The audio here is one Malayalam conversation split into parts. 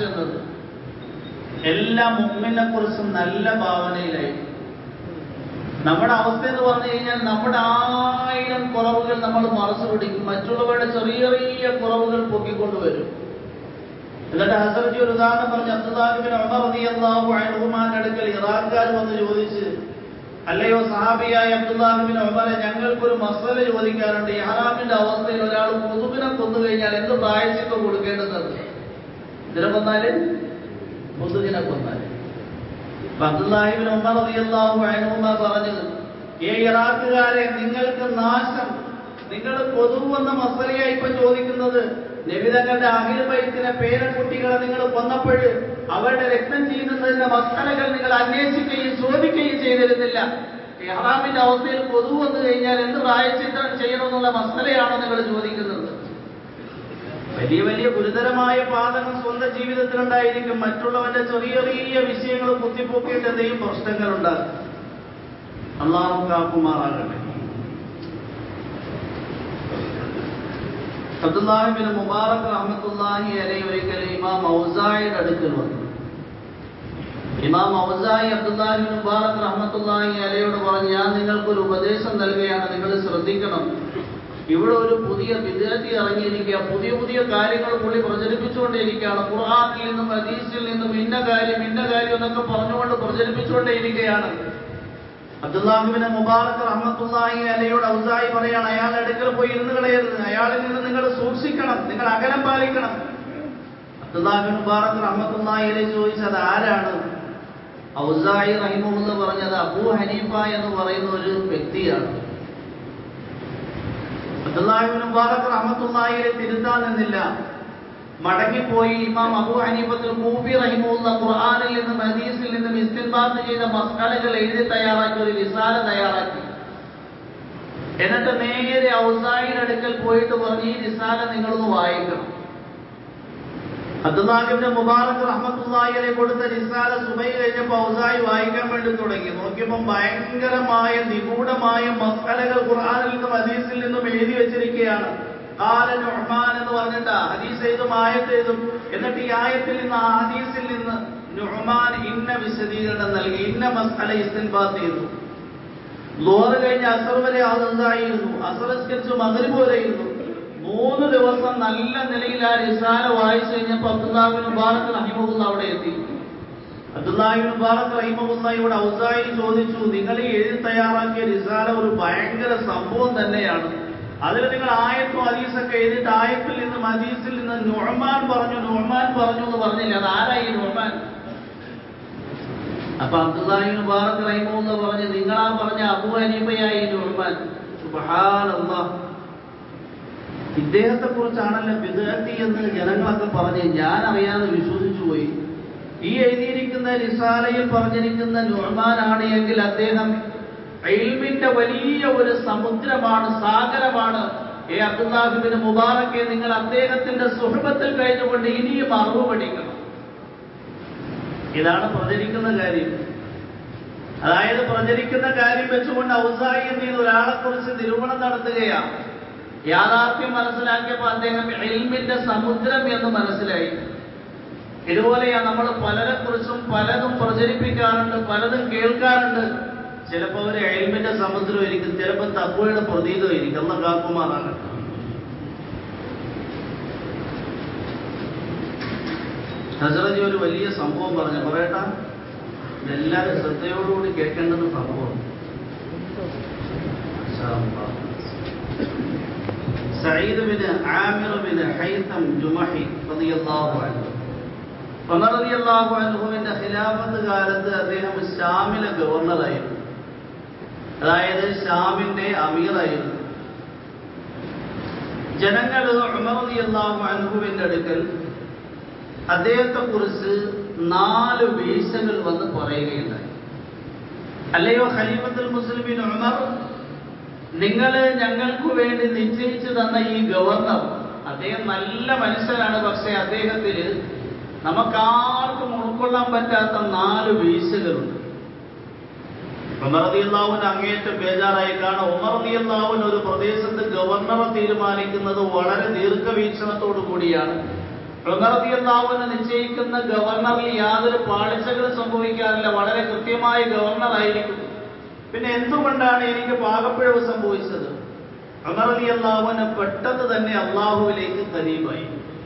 ചെന്നത് എല്ലാ മുമ്മിനെ കുറിച്ചും നല്ല ഭാവനയിലായി നമ്മുടെ അവസ്ഥ എന്ന് പറഞ്ഞു കഴിഞ്ഞാൽ നമ്മുടെ ആയിരം കുറവുകൾ നമ്മൾ മറച്ചു പിടിക്കും മറ്റുള്ളവരുടെ ചെറിയ ചെറിയ കുറവുകൾ പൊക്കിക്കൊണ്ടുവരും എന്നിട്ട് ഹസരജി ഒരു ഉദാഹരണം പറഞ്ഞ് അബ്ദുല്ലാഹിബിൻ ഉമർ റളിയല്ലാഹു അൻഹുമാന്റെ അടുക്കൽ ഇറാഖുകാർ വന്ന് ചോദിച്ച് അല്ലയോ സഹാബിയായ അബ്ദുല്ലാഹിബിൻ ഉമറെ ഞങ്ങൾക്കൊരു മസല ചോദിക്കാറുണ്ട് ഇഹ്റാമിന്റെ അവസ്ഥയിൽ ഒരാൾ കൊതുകിനെ കൊന്നു കഴിഞ്ഞാൽ എന്ത് പ്രായശ്ചിത്തം കൊടുക്കേണ്ടത് ഇതിനെ കൊന്നാല് കൊതുകിനെ കൊന്നാല് അപ്പൊ അബ്ദുല്ലാഹിബിൻ ഉമർ റളിയല്ലാഹു അൻഹുമ പറഞ്ഞത് ഏ ഇറാഖുകാരെ നിങ്ങൾക്ക് നാശം നിങ്ങൾ കൊതുക് വന്ന മസലയാ ഇപ്പൊ ചോദിക്കുന്നത് നബിതങ്ങളുടെ അഹിൽബൈത്തിനെ പേരക്കുട്ടികളെ നിങ്ങൾ കൊന്നപ്പോൾ അവരുടെ രക്തം ചെയ്യുന്നതിന്റെ മസലകൾ നിങ്ങൾ അന്വേഷിക്കുകയും ചോദിക്കുകയും ചെയ്തിരുന്നില്ല ഇഹ്റാമിന്റെ അവസ്ഥയിൽ കൊതുക് വന്നു കഴിഞ്ഞാൽ എന്ത് പ്രായച്ചിത്രം ചെയ്യണമെന്നുള്ള മസലയാണോ നിങ്ങൾ ചോദിക്കുന്നത് വലിയ വലിയ ഗുരുതരമായ പാതകം സ്വന്തം ജീവിതത്തിലുണ്ടായിരിക്കും മറ്റുള്ളവന്റെ ചെറിയ ചെറിയ വിഷയങ്ങൾ കുത്തിപ്പൊക്കിയിട്ട് എന്തെങ്കിലും പ്രശ്നങ്ങൾ ഉണ്ടാകും അള്ളാഹു കാക്കുമാറാകട്ടെ അബ്ദുല്ലാഹിബിൻ മുബാറക് റഹ്മത്തുള്ളാഹി അലൈഹി ഒരിക്കൽ ഇമാം ഔസായിയുടെ അടുക്കൽ വന്നു ഇമാം ഔസായി അബ്ദുല്ലാഹിബിൻ മുബാറക് റഹ്മത്തുള്ളാഹി അലയോട് പറഞ്ഞു ഞാൻ നിങ്ങൾക്കൊരു ഉപദേശം നൽകുകയാണ് നിങ്ങൾ ശ്രദ്ധിക്കണം ഇവിടെ ഒരു പുതിയ വിദ്യാർത്ഥി ഇറങ്ങിയിരിക്കുക പുതിയ പുതിയ കാര്യങ്ങൾ പുള്ളി പ്രചരിപ്പിച്ചുകൊണ്ടേയിരിക്കുകയാണ് ഖുർആാനിൽ നിന്നും ഹദീസിൽ നിന്നും ഇന്ന കാര്യം ഇന്ന കാര്യം എന്നൊക്കെ പറഞ്ഞുകൊണ്ട് പ്രചരിപ്പിച്ചുകൊണ്ടേയിരിക്കുകയാണ് അബ്ദുല്ലാഹിബിന് മുബാറക് റഹ്മത്തുള്ളാഹി അലയോട് ഔസായി പറയാണ് അയാളുടെ അടുക്കൽ പോയി ഇരുന്ന് കളയരുത് അയാളിൽ നിന്ന് നിങ്ങൾ സൂക്ഷിക്കണം നിങ്ങൾ അകലം പാലിക്കണം അബ്ദുല്ലാഹിബിൻ മുബാറക് റഹ്മത്തുള്ളാഹി അലൈഹി ചോദിച്ചത് ആരാണ് ഔസായി റഹിമുള്ള പറഞ്ഞത് അബൂ ഹനീഫ എന്ന് പറയുന്ന ഒരു വ്യക്തിയാണ് അബ്ദുല്ലാഹിബിൻ മുബാറക് റഹ്മത്തുള്ളാഹി അലൈഹി തിരുത്താൻ നിന്നില്ല മടങ്ങിപ്പോയി ഇമാം അബു ഹനീഫത്തുൽ കൂഫി റഹിമുള്ള ഖുർആനിൽ നിന്നും ഹദീസിൽ നിന്നും ഇസ്തിൻബാത്ത് ചെയ്ത മസ്കലകൾ എഴുതി തയ്യാറാക്കി ഒരു വിസാല തയ്യാറാക്കി എന്നിട്ട് നേരെ ഔസായിയുടെ അടുക്കൽ പോയിട്ട് പറഞ്ഞു ഈ റിസാല നിങ്ങളൊന്ന് വായിക്കണം അബ്ദുല്ലാഹിബ്നു മുബാറക് റഹ്മത്തുള്ളാഹി അലൈഹി കൊടുത്ത റിസാല സുബൈ കഴിഞ്ഞപ്പോൾ ഔസായി വായിക്കാൻ വേണ്ടി തുടങ്ങി നോക്കിയപ്പോൾ ഭയങ്കരമായ നിഗൂഢമായ മസ്കലകൾ ഖുർആനിൽ നിന്നും ഹദീസിൽ നിന്നും എഴുതി വെച്ചിരിക്കുകയാണ് കാല നുഹ്മാൻ എന്ന് പറഞ്ഞിട്ട് ഹദീസ് എഴുതും ആയത്ത് എഴുതും എന്നിട്ട് ഈ ആയത്തിൽ നിന്ന് ആ ഹദീസിൽ നിന്ന് നുഹ്മാൻ ഇന്ന വിശദീകരണം നൽകി ഇന്ന മസ്അല ഇസ്തിൻബാത്ത് ചെയ്തു ലോറ് കഴിഞ്ഞ് അസർ വരെ ആകുന്നതായിരുന്നു അസറസ്കരിച്ച് മകരി പോലെ ഇരുന്നു മൂന്ന് ദിവസം നല്ല നിലയിൽ ആ റിസാല വായിച്ചു കഴിഞ്ഞപ്പോൾ അബ്ദുല്ലാഹിബിൻ മുബാറക് റഹിമുള്ള അവിടെ എത്തി അബ്ദുല്ലാഹിബിൻ മുബാറക് റഹിമുള്ള ഇവിടെ ഔസായി ചോദിച്ചു നിങ്ങൾ ഈ എഴുതി തയ്യാറാക്കിയ റിസാല ഒരു ഭയങ്കര സംഭവം തന്നെയാണ് അതിൽ നിങ്ങൾ ആയത്തും ഹദീസൊക്കെ എഴുതിയിട്ട് ആയത്തിൽ നിന്നും ഹദീസിൽ നിന്ന് നുഹ്മാൻ പറഞ്ഞു നുഹ്മാൻ പറഞ്ഞു എന്ന് പറഞ്ഞില്ല അത് ആരായി നുഹ്മാൻ അപ്പൊ അബ്ദുല്ലാഹി മുബാറക് റഹിമുള്ള പറഞ്ഞു നിങ്ങളാ പറഞ്ഞ അബു ഹനീഫയായി നുഹ്മാൻ സുബ്ഹാനല്ലാഹ് ഇദ്ദേഹത്തെ കുറിച്ചാണല്ലോ വിദഗ്ധി എന്ന് ജനങ്ങളൊക്കെ പറഞ്ഞ് ഞാൻ അറിയാതെ വിശ്വസിച്ചു പോയി ഈ എഴുതിയിരിക്കുന്ന റിസാലയിൽ പറഞ്ഞിരിക്കുന്ന നുഹ്മാനാണ് എങ്കിൽ അദ്ദേഹം ഇൽമിന്റെ വലിയ ഒരു സമുദ്രമാണ് സാഗരമാണ് ഏ അബ്ദുല്ലാഹിബിന് മുബാറക്കെ നിങ്ങൾ അദ്ദേഹത്തിന്റെ സുഹൃബത്തിൽ കഴിഞ്ഞുകൊണ്ട് ഇനിയും അറിവ് പഠിക്കണം ഇതാണ് പ്രചരിക്കുന്ന കാര്യം അതായത് പ്രചരിക്കുന്ന കാര്യം വെച്ചുകൊണ്ട് ഔസായി എന്ത് ചെയ്തു ഒരാളെ കുറിച്ച് നിരൂപണം നടത്തുകയാണ് യാഥാർത്ഥ്യം മനസ്സിലാക്കിയപ്പോൾ അദ്ദേഹം ഇൽമിന്റെ സമുദ്രം എന്ന് മനസ്സിലായി ഇതുപോലെയാ നമ്മൾ പലരെ കുറിച്ചും പലതും പ്രചരിപ്പിക്കാറുണ്ട് പലതും കേൾക്കാറുണ്ട് ചിലപ്പോൾ ഒരു എൽമിന്റെ സമുദ്രമായിരിക്കും ചിലപ്പോൾ തക്കുവയുടെ പ്രതീതമായിരിക്കും അന്ന് കാക്കുമാറാണ് ഹസറജി ഒരു വലിയ സംഭവം പറഞ്ഞു പറയട്ടാ ഇതെല്ലാവരും ശ്രദ്ധയോടുകൂടി കേൾക്കേണ്ടുന്ന സംഭവം Sayyid bin Amir bin Haitham Jumahi റളിയല്ലാഹു അൻഹു ഉമർ റളിയല്ലാഹു അൻഹുവിന്റെ ഖിലാഫത്ത് കാലത്ത് അദ്ദേഹം ഷാമിലെ ഗവർണറായിരുന്നു അതായത് ഷാമിന്റെ അമീറായിരുന്നു ജനങ്ങൾ ഉമർ റളിയല്ലാഹു അൻഹുവിന്റെ അടുക്കൽ അദ്ദേഹത്തെ കുറിച്ച് നാല് വീഴ്ചകൾ വന്ന് പറയുകയുണ്ടായി അല്ലയോ ഖലീഫത്തുൽ മുസ്ലിമീൻ ഉമർ നിങ്ങൾ ഞങ്ങൾക്ക് വേണ്ടി നിശ്ചയിച്ചു തന്ന ഈ ഗവർണർ അദ്ദേഹം നല്ല മനുഷ്യനാണ് പക്ഷെ അദ്ദേഹത്തിന് നമുക്കാർക്കും ഉൾക്കൊള്ളാൻ പറ്റാത്ത നാല് വീഴ്ചകളുണ്ട് ഉമർദിയല്ലാവിന് അങ്ങേറ്റം ബേജാറായി കാരണം ഉമർദിയല്ലാവിന് ഒരു പ്രദേശത്ത് ഗവർണറെ തീരുമാനിക്കുന്നത് വളരെ ദീർഘവീക്ഷണത്തോടു കൂടിയാണ് ഉമർദിയല്ലാവുവിനെ നിശ്ചയിക്കുന്ന ഗവർണറിൽ യാതൊരു പാളിച്ചകളും സംഭവിക്കാറില്ല വളരെ കൃത്യമായ ഗവർണർ ആയിരിക്കും പിന്നെ എന്തുകൊണ്ടാണ് എനിക്ക് പാകപ്പിഴവ് സംഭവിച്ചത് ഉമർദിയല്ലാവുവിന് പെട്ടെന്ന് തന്നെ അള്ളാഹുവിലേക്ക് കരീബായി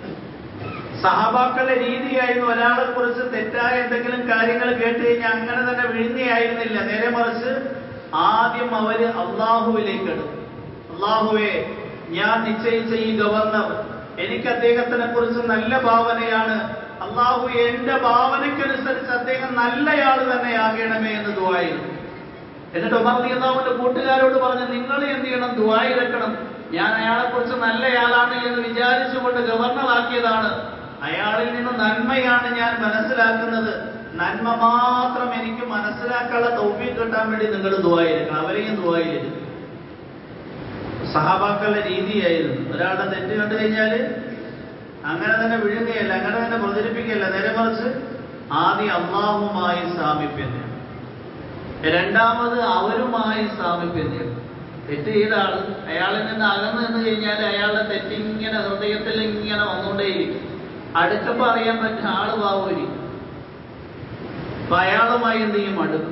സഹബാക്കളുടെ രീതിയായിരുന്നു ഒരാളെ കുറിച്ച് തെറ്റായ എന്തെങ്കിലും കാര്യങ്ങൾ കേട്ട് കഴിഞ്ഞാൽ അങ്ങനെ തന്നെ വിഴുങ്ങിയായിരുന്നില്ല നേരെ മറിച്ച് ആദ്യം അവര് അള്ളാഹുവിലേക്ക് എടുക്കും അള്ളാഹുവെ ഞാൻ നിശ്ചയിച്ച ഈ ഗവർണർ എനിക്ക് അദ്ദേഹത്തിനെ കുറിച്ച് നല്ല ഭാവനയാണ് അള്ളാഹു എന്റെ ഭാവനയ്ക്കനുസരിച്ച് അദ്ദേഹം നല്ലയാൾ തന്നെ ആകണമേ എന്ന് ദുവായിരുന്നു എന്നിട്ട് ഉമർ അള്ളാഹുവിന്റെ കൂട്ടുകാരോട് പറഞ്ഞു നിങ്ങൾ എന്ത് ചെയ്യണം ദുവായിരക്കണം ഞാൻ അയാളെ കുറിച്ച് നല്ലയാളാണ് എന്ന് വിചാരിച്ചുകൊണ്ട് ഗവർണറാക്കിയതാണ് അയാളിൽ നിന്ന് നന്മയാണ് ഞാൻ മനസ്സിലാക്കുന്നത് നന്മ മാത്രം എനിക്ക് മനസ്സിലാക്കാനുള്ള തൗഫീഖ് കിട്ടാൻ വേണ്ടി നിങ്ങൾ ദുവായിരിക്കണം അവരെയും ദുവായിരിക്കും സഹാബാക്കളുടെ രീതിയായിരുന്നു ഒരാളുടെ തെറ്റ് കണ്ടു കഴിഞ്ഞാല് അങ്ങനെ തന്നെ വിഴുങ്ങുകയല്ല അങ്ങനെ തന്നെ പ്രചരിപ്പിക്കുകയല്ല നേരെ മറിച്ച് ആദ്യം അള്ളാഹുമായി സാമീപ്യം നേടും രണ്ടാമത് അവരുമായി സാമീപ്യം നേടും തെറ്റ് ചെയ്ത ആള് അയാളിൽ നിന്ന് അകന്നു നിന്ന് കഴിഞ്ഞാൽ അയാളുടെ തെറ്റിങ്ങനെ ഹൃദയത്തിൽ ഇങ്ങനെ വന്നുകൊണ്ടേയിരിക്കും അടുക്കപ്പോൾ അറിയാൻ പറ്റും ആള് പാവമായിരിക്കും അപ്പൊ അയാളുമായി എന്ത് ചെയ്യും അടുക്കും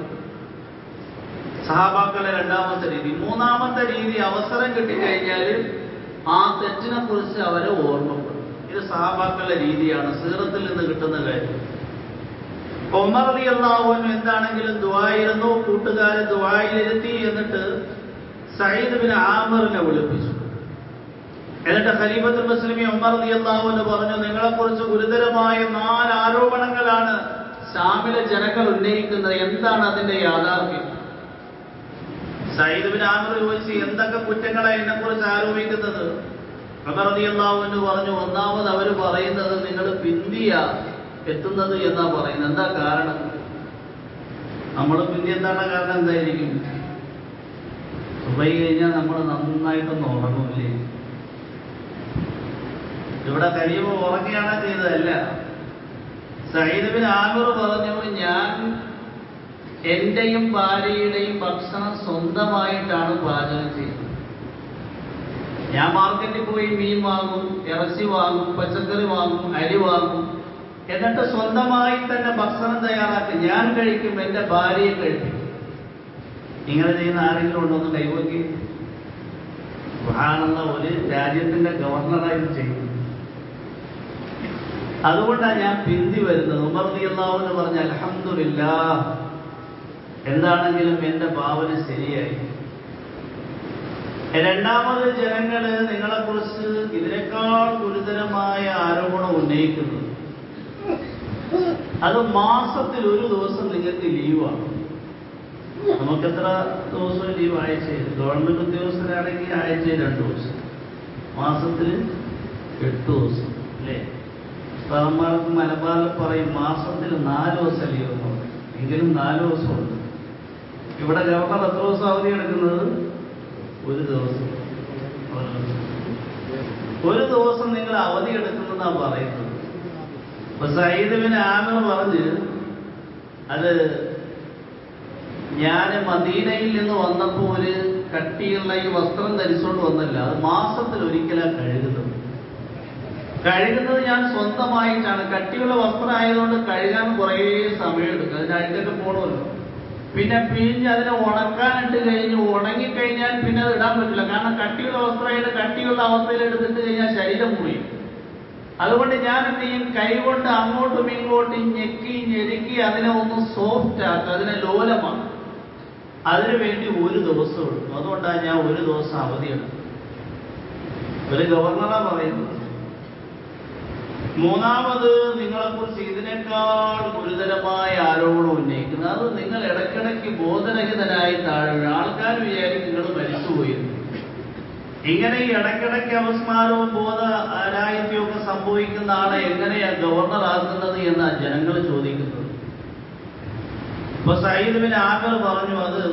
സഹാബാക്കളെ രണ്ടാമത്തെ രീതി മൂന്നാമത്തെ രീതി അവസരം കിട്ടിക്കഴിഞ്ഞാൽ ആ തെറ്റിനെ കുറിച്ച് അവരെ ഓർമ്മപ്പെടും ഇത് സഹാബാക്കളുടെ രീതിയാണ് സീറത്തിൽ നിന്ന് കിട്ടുന്ന കാര്യം ഒമർ അലി അള്ളാഹുവിനും എന്താണെങ്കിലും ദുവായിരുന്നു കൂട്ടുകാരെ ദുവായിലിരുത്തി എന്നിട്ട് സയ്യിദ് ബിൻ ആമറിനെ വിളിപ്പിച്ചു എന്നിട്ട് ഖലീഫത്തുൽ മുസ്ലിമി ഉമർ അലി അള്ളാഹുവിന് പറഞ്ഞു നിങ്ങളെക്കുറിച്ച് ഗുരുതരമായ നാല് ആരോപണങ്ങളാണ് ഷാമിലെ ജനങ്ങൾ ഉന്നയിക്കുന്നത് എന്താണ് അതിന്റെ യാഥാർത്ഥ്യം സയ്യിദ് ബിൻ ആമർ ചോദിച്ചു എന്തൊക്കെ കുറ്റങ്ങളാണ് എന്നെ കുറിച്ച് ആരോപിക്കുന്നത് ഉമർ അലി അള്ളാഹുവിന് പറഞ്ഞു ഒന്നാമത് അവർ പറയുന്നത് നിങ്ങൾ പിന്തിയ എത്തുന്നത് എന്നാ പറയുന്നത് എന്താ കാരണം നമ്മൾ പിന്തി എന്താണ് കാരണം എന്തായിരിക്കും സുബൈ കഴിഞ്ഞാൽ നമ്മൾ നന്നായിട്ടൊന്ന് ഉറങ്ങൂലേ ഇവിടെ കഴിയുമ്പോൾ ഉറങ്ങുകയാണ് ചെയ്തതല്ല സയ്യിദ് ബിൻ ആമിർ പറഞ്ഞു ഞാൻ എന്റെയും ഭാര്യയുടെയും ഭക്ഷണം സ്വന്തമായിട്ടാണ് പാചകം ചെയ്യുന്നത് ഞാൻ മാർക്കറ്റിൽ പോയി മീൻ വാങ്ങും ഇറച്ചി വാങ്ങും പച്ചക്കറി വാങ്ങും അരി വാങ്ങും എന്നിട്ട് സ്വന്തമായി തന്നെ ഭക്ഷണം തയ്യാറാക്കി ഞാൻ കഴിക്കും എന്റെ ഭാര്യയെ കഴിപ്പിക്കും ഇങ്ങനെ ചെയ്യുന്ന ആരെങ്കിലും ഉണ്ടോ എന്ന് കൈവക്കി സുബ്ഹാനല്ലാ, ഒരു രാജ്യത്തിന്റെ ഗവർണറായിട്ട് ചെയ്യുന്നു അതുകൊണ്ടാണ് ഞാൻ പിന്തി വരുന്നത് ഉമർ അള്ളാഹുന്ന് പറഞ്ഞ അലഹമില്ല എന്താണെങ്കിലും എന്റെ ഭാവന ശരിയായി രണ്ടാമത് ജനങ്ങള് നിങ്ങളെക്കുറിച്ച് ഇതിനേക്കാൾ ഗുരുതരമായ ആരോപണം ഉന്നയിക്കുന്നു അത് മാസത്തിൽ ഒരു ദിവസം നിങ്ങൾക്ക് ലീവാണ് നമുക്കെത്ര ദിവസം ലീവ് ആഴ്ചയിൽ ഗവൺമെന്റ് ഉദ്യോഗസ്ഥരാണെങ്കിൽ ആഴ്ചയിൽ രണ്ട് ദിവസം മാസത്തിൽ എട്ട് ദിവസം അല്ലേ സാറന്മാർക്ക് മലബാറിൽ പറയും മാസത്തിൽ നാല് ദിവസം ലീവ് എന്ന് പറയും എങ്കിലും നാല് ദിവസമുണ്ട് ഇവിടെ ഗവർണർ എത്ര ദിവസം അവധി എടുക്കുന്നത് ഒരു ദിവസം ഒരു ദിവസം. ഒരു ദിവസം നിങ്ങൾ അവധി എടുക്കുന്നതാണ് പറയുന്നത് അപ്പൊ സയ്യിദ് ബിൻ ആമിർ പറഞ്ഞ് അത് ഞാൻ മദീനയിൽ നിന്ന് വന്നപ്പോൾ ഒരു കട്ടിയുള്ള ഈ വസ്ത്രം ധരിച്ചുകൊണ്ട് വന്നല്ല അത് മാസത്തിൽ ഒരിക്കലാണ് കഴുകുന്നത് കഴുകുന്നത് ഞാൻ സ്വന്തമായിട്ടാണ് കട്ടിയുള്ള വസ്ത്രം ആയതുകൊണ്ട് കഴുകാൻ കുറേ സമയമെടുക്കും അതിന് അഴുക്കൊക്കെ പോകണമല്ലോ പിന്നെ പിഴിഞ്ഞ് അതിനെ ഉണക്കാനിട്ട് കഴിഞ്ഞ് ഉണങ്ങിക്കഴിഞ്ഞാൽ പിന്നെ അത് ഇടാൻ പറ്റില്ല കാരണം കട്ടിയുള്ള വസ്ത്രമായിട്ട് കട്ടിയുള്ള അവസ്ഥയിൽ എടുത്തിട്ട് കഴിഞ്ഞാൽ ശരീരം മുറിയും അതുകൊണ്ട് ഞാൻ എന്ത് ചെയ്യും കൈകൊണ്ട് അങ്ങോട്ടും ഇങ്ങോട്ടും ഞെക്കി ഞെരുക്കി അതിനെ ഒന്ന് സോഫ്റ്റ് ആക്കുക അതിനെ ലോലമാക്കും അതിനു വേണ്ടി ഒരു ദിവസം എടുക്കും അതുകൊണ്ടാണ് ഞാൻ ഒരു ദിവസം അവധി എടുക്കും ഒരു ഗവർണറാ പറയുന്നത് മൂന്നാമത് നിങ്ങളെക്കുറിച്ച് ഇതിനേക്കാൾ ഗുരുതരമായ ആരോപണം ഉന്നയിക്കുന്നത് അത് നിങ്ങൾ ഇടയ്ക്കിടയ്ക്ക് ബോധരഹിതനായി താഴെ വീഴും. ആൾക്കാർ വിചാരിക്കും നിങ്ങൾ മരിച്ചുപോയിരുന്നു ഇങ്ങനെ ഈ ഇടയ്ക്കിടയ്ക്ക് അപസ്മാരവും ബോധ രാഹിത്യവും ഒക്കെ സംഭവിക്കുന്ന ആളെ എങ്ങനെയാ ഗവർണർ ആക്കുന്നത് എന്നാ ജനങ്ങൾ ചോദിക്കുന്നത് ഇപ്പൊ സയ്യിദ് ബിൻ ആമിർ പറഞ്ഞു അത്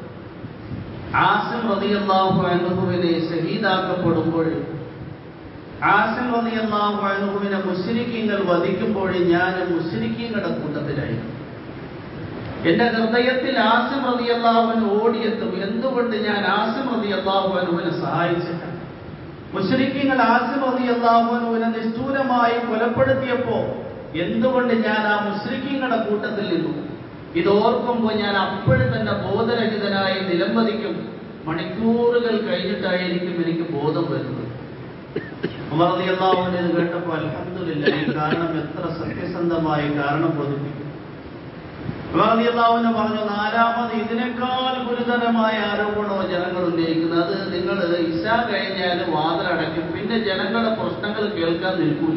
ആസിം റളിയല്ലാഹു അൻഹുവിനെ ഷഹീദാക്കപ്പെടുമ്പോൾ ആസിം റളിയല്ലാഹു അൻഹുവിനെ മുശ്രിക്കീങ്ങൾ വധിക്കുമ്പോൾ ഞാൻ മുശ്രിക്കീങ്ങളുടെ കൂട്ടത്തിലായി എന്റെ ഹൃദയത്തിൽ ആസിം റളിയല്ലാഹുവിന് ഓടിയെത്തും എന്തുകൊണ്ട് ഞാൻ ആസിം റളിയല്ലാഹു അൻഹുവിനെ സഹായിച്ചിട്ടാണ് മുസ്ലിങ്ങൾ ആസിം അലി അള്ളാഹുവിനെ നിഷ്ഠൂരമായി കൊലപ്പെടുത്തിയപ്പോ എന്തുകൊണ്ട് ഞാൻ ആ മുസ്ലിങ്ങളുടെ കൂട്ടത്തിൽ നിന്നു ഇത് ഓർക്കുമ്പോൾ ഞാൻ അപ്പോഴും തന്നെ ബോധരഹിതനായി നിലംപതിക്കും മണിക്കൂറുകൾ കഴിഞ്ഞിട്ടായിരിക്കും എനിക്ക് ബോധം വരുന്നത് ഉമർ റളിയല്ലാഹുവിന് ഇത് കേട്ടപ്പോൾ അൽഹംദുലില്ലാ ഈ കാരണം എത്ര സത്യസന്ധമായി കാരണം ബോധിപ്പിക്കും ഉമർ റളിയല്ലാഹുവിന് പറഞ്ഞു നാലാമത് ഇതിനേക്കാൾ ഗുരുതരമായ ആരോപണമോ ജനങ്ങൾ ഉന്നയിക്കുന്നത് അത് നിങ്ങൾ ഇശ കഴിഞ്ഞാൽ വാതിലടയ്ക്കും പിന്നെ ജനങ്ങളുടെ പ്രശ്നങ്ങൾ കേൾക്കാൻ നിൽക്കൂല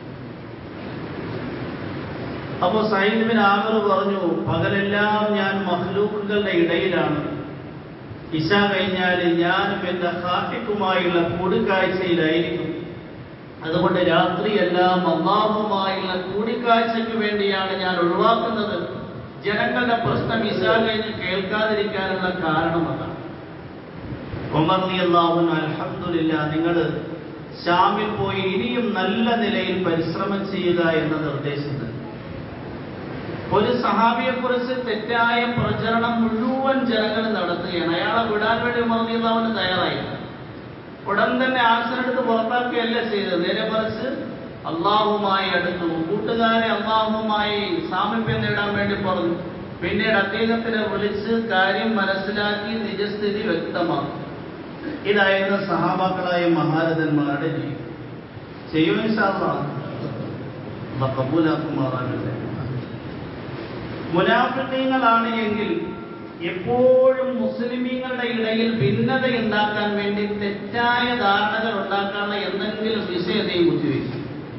അപ്പോ സൈദ് ബിൻ ആമിർ പറഞ്ഞു പകലെല്ലാം ഞാൻ മഹ്ലൂക്കുകളുടെ ഇടയിലാണ് ഇശ കഴിഞ്ഞാൽ ഞാനും എന്റെ ഹാഫിക്കുമായുള്ള കൂടിക്കാഴ്ചയിലായിരിക്കും അതുകൊണ്ട് രാത്രിയെല്ലാം അള്ളാഹുമായുള്ള കൂടിക്കാഴ്ചയ്ക്ക് വേണ്ടിയാണ് ഞാൻ ഒഴിവാക്കുന്നത് ജനങ്ങളുടെ പ്രശ്നം ഇശ കഴിഞ്ഞ് കേൾക്കാതിരിക്കാനുള്ള കാരണം അതാണ് ഉമർ അള്ളാഹുൻ അലഹമില്ല നിങ്ങൾ ഷാമിൽ പോയി ഇനിയും നല്ല നിലയിൽ പരിശ്രമം ചെയ്യുക എന്ന നിർദ്ദേശം നൽകി. ഒരു സഹാബിയെ കുറിച്ച് തെറ്റായ പ്രചരണം മുഴുവൻ ജനങ്ങൾ നടത്തുകയാണ് അയാളെ വിടാൻ വേണ്ടി ഉമർ അള്ളാഹുവിന് തയ്യാറായി ഉടൻ തന്നെ ആശ്രയെടുത്ത് പുറത്താക്കുകയല്ല ചെയ്തത് നേരെ മറിച്ച് അള്ളാഹുമായി അടുത്തു കൂട്ടുകാരെ അള്ളാഹുമായി സാമീപ്യം നേടാൻ വേണ്ടി പറഞ്ഞു പിന്നീട് അദ്ദേഹത്തിനെ വിളിച്ച് കാര്യം മനസ്സിലാക്കി നിജസ്ഥിതി വ്യക്തമാക്കി ഇതായിരുന്നു സഹാബാക്കളായ മഹാരഥന്മാരുടെ രീതി ചെയ്യും കബൂലാക്കുമാറാകട്ടെ മുനാഫിക്കീങ്ങളാണ് എങ്കിൽ എപ്പോഴും മുസ്ലിമീങ്ങളുടെ ഇടയിൽ ഭിന്നത ഉണ്ടാക്കാൻ വേണ്ടി തെറ്റായ ധാരണകൾ ഉണ്ടാക്കാനുള്ള എന്തെങ്കിലും വിഷയതയും കുത്തിവെക്കും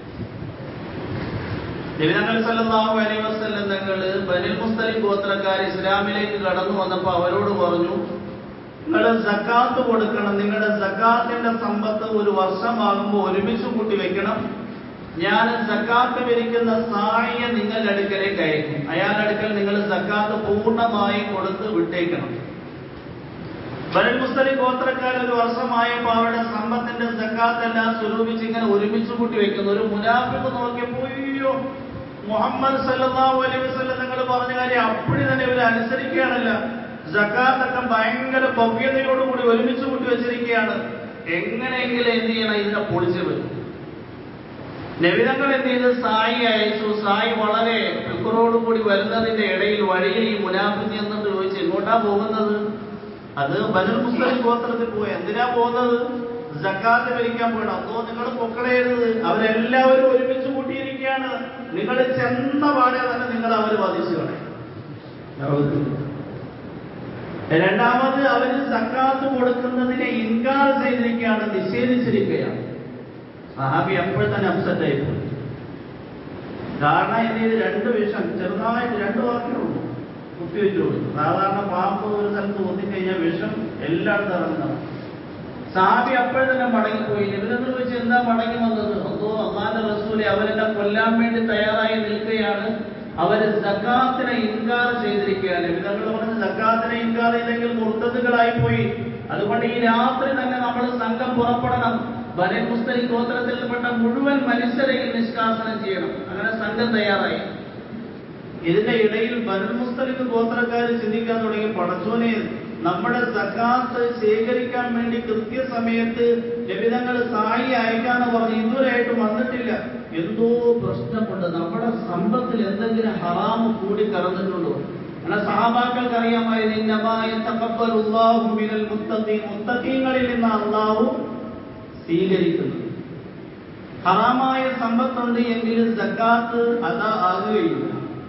നബിതങ്ങൾ സല്ലല്ലാഹു അലൈഹി വസല്ലം തങ്ങൾ ബനിൽ മുസ്തലിം ഗോത്രക്കാർ ഇസ്ലാമിലേക്ക് കടന്നു വന്നപ്പോൾ അവരോട് പറഞ്ഞു നിങ്ങൾ സക്കാത്ത് കൊടുക്കണം നിങ്ങളുടെ സക്കാത്തിന്റെ സമ്പത്ത് ഒരു വർഷമാകുമ്പോൾ ഒരുമിച്ച് കൂട്ടി വെക്കണം ഞാൻ സക്കാത്ത് വിരിക്കുന്ന സായ നിങ്ങളുടെ അടുക്കലേക്ക് അയക്കും അയാളുടെ അടുക്കൽ നിങ്ങൾ സക്കാത്ത് പൂർണ്ണമായി കൊടുത്ത് വിട്ടേക്കണം ബനിൽ മുസ്തലിം ഗോത്രക്കാർ ഒരു വർഷമായപ്പോൾ അവരുടെ സമ്പത്തിന്റെ സക്കാത്ത് എല്ലാം സ്വരൂപിച്ച് ഇങ്ങനെ ഒരുമിച്ച് കൂട്ടി വെക്കുന്നു ഒരു മുനാഫിക്ക് നോക്കിയപ്പോ അയ്യോ മുഹമ്മദ് സല്ലല്ലാഹു അലൈഹി വസല്ലം നിങ്ങൾ പറഞ്ഞ കാര്യം അപ്പടി തന്നെ ഇവർ അനുസരിക്കുകയാണല്ല സക്കാത്തൊക്കെ ഭയങ്കര ഭവ്യതയോടുകൂടി ഒരുമിച്ച് കൂട്ടി വെച്ചിരിക്കുകയാണ് എങ്ങനെയെങ്കിലും എന്ത് ചെയ്യണം ഇതിനെ പൊളിച്ചു വരും നബിതങ്ങൾ എന്ത് ചെയ്ത് സായി അയച്ചു സായി വളരെ ഫിക്കറോടുകൂടി വരുന്നതിന്റെ ഇടയിൽ വഴിയിൽ ഈ മുനാഫിക്ക് എന്നിട്ട് ചോദിച്ചു എങ്ങോട്ടാ പോകുന്നത് അത് ബനുൽ മുസ്ലിം ഗോത്രത്തിൽ പോയി എന്തിനാ പോകുന്നത് ജക്കാത്ത് ഭരിക്കാൻ പോകണം അതോ നിങ്ങൾ പൊക്കളയരുത് അവരെല്ലാവരും ഒരുമിച്ച് കൂട്ടിയിരിക്കുകയാണ് നിങ്ങൾ ചെന്ന പാടെ തന്നെ നിങ്ങൾ അവർ വധിച്ചു കളയും രണ്ടാമത് അവര് സക്കാത്ത് കൊടുക്കുന്നതിനെ ഇൻകാർ ചെയ്തിരിക്കുകയാണ് നിഷേധിച്ചിരിക്കുകയാണ് സഹാബി അപ്പോൾ തന്നെ അപ്സെറ്റ് ആയിപ്പോയി കാരണം എന്ത് ചെയ്ത് രണ്ട് വിഷം ചെറുതായിട്ട് രണ്ട് വാക്കേ ഉള്ളൂ കുത്തിവെച്ചു കൊടുത്തു സാധാരണ പാമ്പ് ഒരു സ്ഥലത്ത് ഒന്നിക്കഴിഞ്ഞാൽ വിഷം എല്ലായിടത്തും ഇറങ്ങുന്നതാണ് സാബി അപ്പോൾ തന്നെ മടങ്ങിപ്പോയി ഇവരെന്ന് വെച്ച് എന്താ മടങ്ങി വന്നത് അതോ അള്ളാന്റെ റസൂലെ അവരെന്നെ കൊല്ലാൻ വേണ്ടി തയ്യാറായി നിൽക്കുകയാണ് അവര് സക്കാത്തിനെ ഇൻകാർ ചെയ്തിരിക്കുകയാണ് ഇവങ്ങൾ പറഞ്ഞ് സക്കാത്തിനെ ഇൻകാർ ചെയ്തെങ്കിൽ മുർത്തതുകളായി പോയി അതുകൊണ്ട് ഈ രാത്രി തന്നെ നമ്മൾ സംഘം പുറപ്പെടണം ബനൽ മുസ്തലി ഗോത്രത്തിൽപ്പെട്ട മുഴുവൻ മനുഷ്യരെയും നിഷ്കാസനം ചെയ്യണം അങ്ങനെ സംഘം തയ്യാറായി ഇതിന്റെ ഇടയിൽ ബനൽ മുസ്തലിക്ക് ഗോത്രക്കാർ ചിന്തിക്കാൻ തുടങ്ങി പടച്ചോനെ നമ്മുടെ സക്കാത്ത് ശേഖരിക്കാൻ വേണ്ടി കൃത്യസമയത്ത് ലഭിതങ്ങൾ സായി അയക്കാന്ന് പറഞ്ഞ് ഇതുവരെയായിട്ടും വന്നിട്ടില്ല എന്തോ പ്രശ്നമുണ്ട് നമ്മുടെ സമ്പത്തിൽ എന്തെങ്കിലും ഹറാമ് കൂടി കറന്നിട്ടുണ്ടോ അങ്ങനെ സഹാബാക്കൾക്ക് അറിയാമായിരുന്നു മുത്തഖീങ്ങളിൽ നിന്ന് അള്ളാഹു സ്വീകരിക്കുന്നത് ഹറാമായ സമ്പത്തുണ്ട് എങ്കിൽ സക്കാത്ത് അതാ ആകുകയില്ല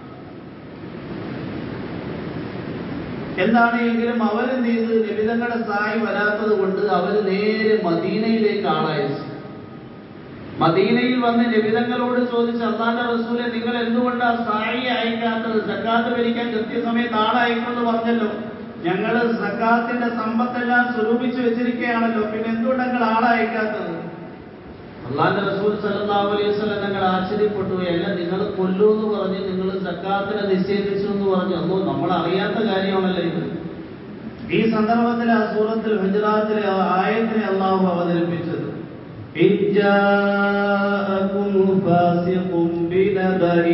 എന്താണ് എങ്കിലും അവരെന്ത് ചെയ്ത് ലളിതങ്ങളുടെ സായി വരാത്തത് കൊണ്ട് അവർ നേരെ മദീനയിലേക്ക് ആളയച്ചു മദീനയിൽ വന്ന് ലളിതങ്ങളോട് ചോദിച്ച് അള്ളാന്റെ റസൂലെ നിങ്ങൾ എന്തുകൊണ്ടാ സായി അയക്കാത്തത് സക്കാത്ത് ഭരിക്കാൻ കൃത്യസമയത്ത് ആളയക്കുമെന്ന് പറഞ്ഞല്ലോ ഞങ്ങൾ സക്കാത്തിന്റെ സമ്പത്തെല്ലാം സ്വരൂപിച്ചു വെച്ചിരിക്കുകയാണല്ലോ പിന്നെ എന്തുകൊണ്ട് ഞങ്ങൾ ആളയക്കാത്തത് അള്ളാന്റെ റസൂൽ സല്ലല്ലാഹു അലൈഹി വസല്ലം ഞങ്ങൾ ആശ്ചര്യപ്പെട്ടു അല്ല നിങ്ങൾ കൊല്ലൂ എന്ന് പറഞ്ഞ് നിങ്ങൾ സക്കാത്തിനെ നിഷേധിച്ചു എന്ന് പറഞ്ഞു അപ്പോ നമ്മൾ അറിയാത്ത കാര്യമാണല്ലോ ഇത് ഈ സന്ദർഭത്തിൽ ആ സൂറത്തിൽ ഹുജറാത്തിലെ ആ ആയത്തിനെ അള്ളാഹു അവതരിപ്പിച്ചത് إذ جاءكم فاسق بنبأ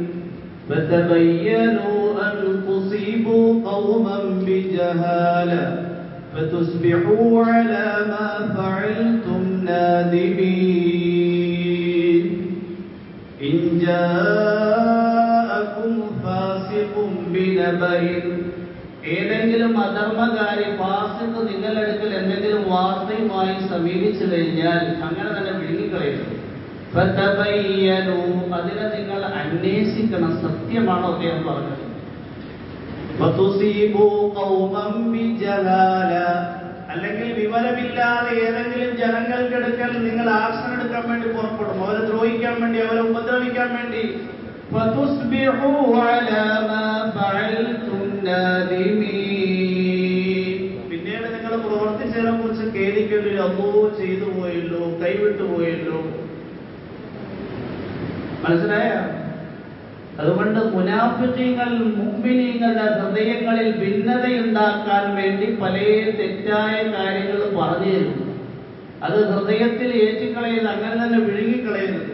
فتبينوا أن تصيبوا قوما بجهالة فتصبحوا على ما فعلتم النادمين إن جاءكم فاسق بنبأ ഏതെങ്കിലും അധർമ്മകാരി ഫാസിക്ക് നിങ്ങളുടെ അടുക്കൽ എന്തെങ്കിലും വാർത്തയുമായി സമീപിച്ചു കഴിഞ്ഞാൽ അങ്ങനെ തന്നെ വിഴുങ്ങിക്കളയരുത് ഫതബയ്യനു അതിനെ നിങ്ങൾ അന്വേഷിക്കണം സത്യമാണോ അദ്ദേഹം പറഞ്ഞത് ഫതുസീബു ഖൗമൻ ബിജലാല അല്ലെങ്കിൽ വിവരമില്ലാതെ ഏതെങ്കിലും ജനങ്ങൾക്കെടുക്കൽ നിങ്ങൾ ആക്ഷൻ എടുക്കാൻ വേണ്ടി പുറപ്പെടും അവരെ ദ്രോഹിക്കാൻ വേണ്ടി അവരെ ഉപദ്രവിക്കാൻ വേണ്ടി ഫതുസ്ബിഹു അലാ മാ ഫഅൽതും നാദിമീൻ പിന്നീട് നിങ്ങൾ പ്രവർത്തിച്ചതിനെ കുറിച്ച് ഖേദിക്കേണ്ടി അല്ലോ ചെയ്തു പോയല്ലോ കൈവിട്ടു പോയല്ലോ മനസ്സിലായ അതുകൊണ്ട് മുനാഫിക്കീങ്ങൾ മുഗ്മിനീങ്ങളുടെ ഹൃദയങ്ങളിൽ ഭിന്നതയുണ്ടാക്കാൻ വേണ്ടി പല തെറ്റായ കാര്യങ്ങൾ പറഞ്ഞു തരും അത് ഹൃദയത്തിൽ ഏറ്റിക്കളയരുത് അങ്ങനെ തന്നെ വിഴുങ്ങിക്കളയരുത്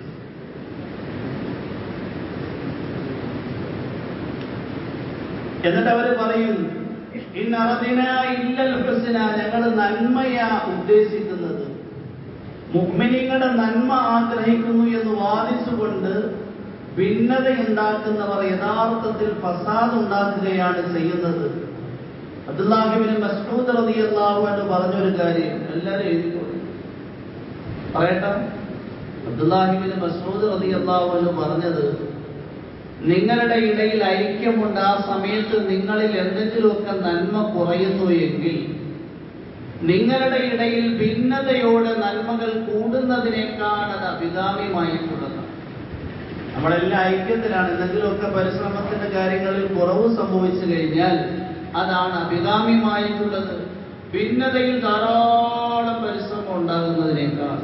എന്നിട്ട് അവർ പറയും ഇന്നറദിന ഇല്ലൽ ഹുസ്ന ഞങ്ങൾ നന്മയാ ഉദ്ദേശിക്കുന്നത് മുഗ്മിനിങ്ങളുടെ നന്മ ആഗ്രഹിക്കുന്നു എന്ന് വാദിച്ചുകൊണ്ട് ഭിന്നതയുണ്ടാക്കുന്നവർ യഥാർത്ഥത്തിൽ ഫസാദ് ഉണ്ടാക്കുകയാണ് ചെയ്യുന്നത് അബ്ദുല്ലാഹിബിന് മസ്ഊദ് റളിയല്ലാഹു അൻഹു പറഞ്ഞൊരു കാര്യം എല്ലാവരും എഴുതിക്കോളൂ പറയട്ടെ അബ്ദുല്ലാഹിബിന് മസ്ഊദ് റളിയല്ലാഹു അൻഹു പറഞ്ഞത് നിങ്ങളുടെ ഇടയിൽ ഐക്യമുണ്ട് ആ സമയത്ത് നിങ്ങളിൽ എന്തെങ്കിലുമൊക്കെ നന്മ കുറയുന്നു എങ്കിൽ നിങ്ങളുടെ ഇടയിൽ ഭിന്നതയോടെ നന്മകൾ കൂടുന്നതിനേക്കാൾ അത് അഭികാമ്യമായിട്ടുള്ളത് നമ്മളെല്ലാം ഐക്യത്തിലാണ് എന്തെങ്കിലുമൊക്കെ പരിശ്രമത്തിന്റെ കാര്യങ്ങളിൽ കുറവ് സംഭവിച്ചു കഴിഞ്ഞാൽ അതാണ് അഭികാമ്യമായിട്ടുള്ളത് ഭിന്നതയിൽ ധാരാളം പരിശ്രമം ഉണ്ടാകുന്നതിനേക്കാൾ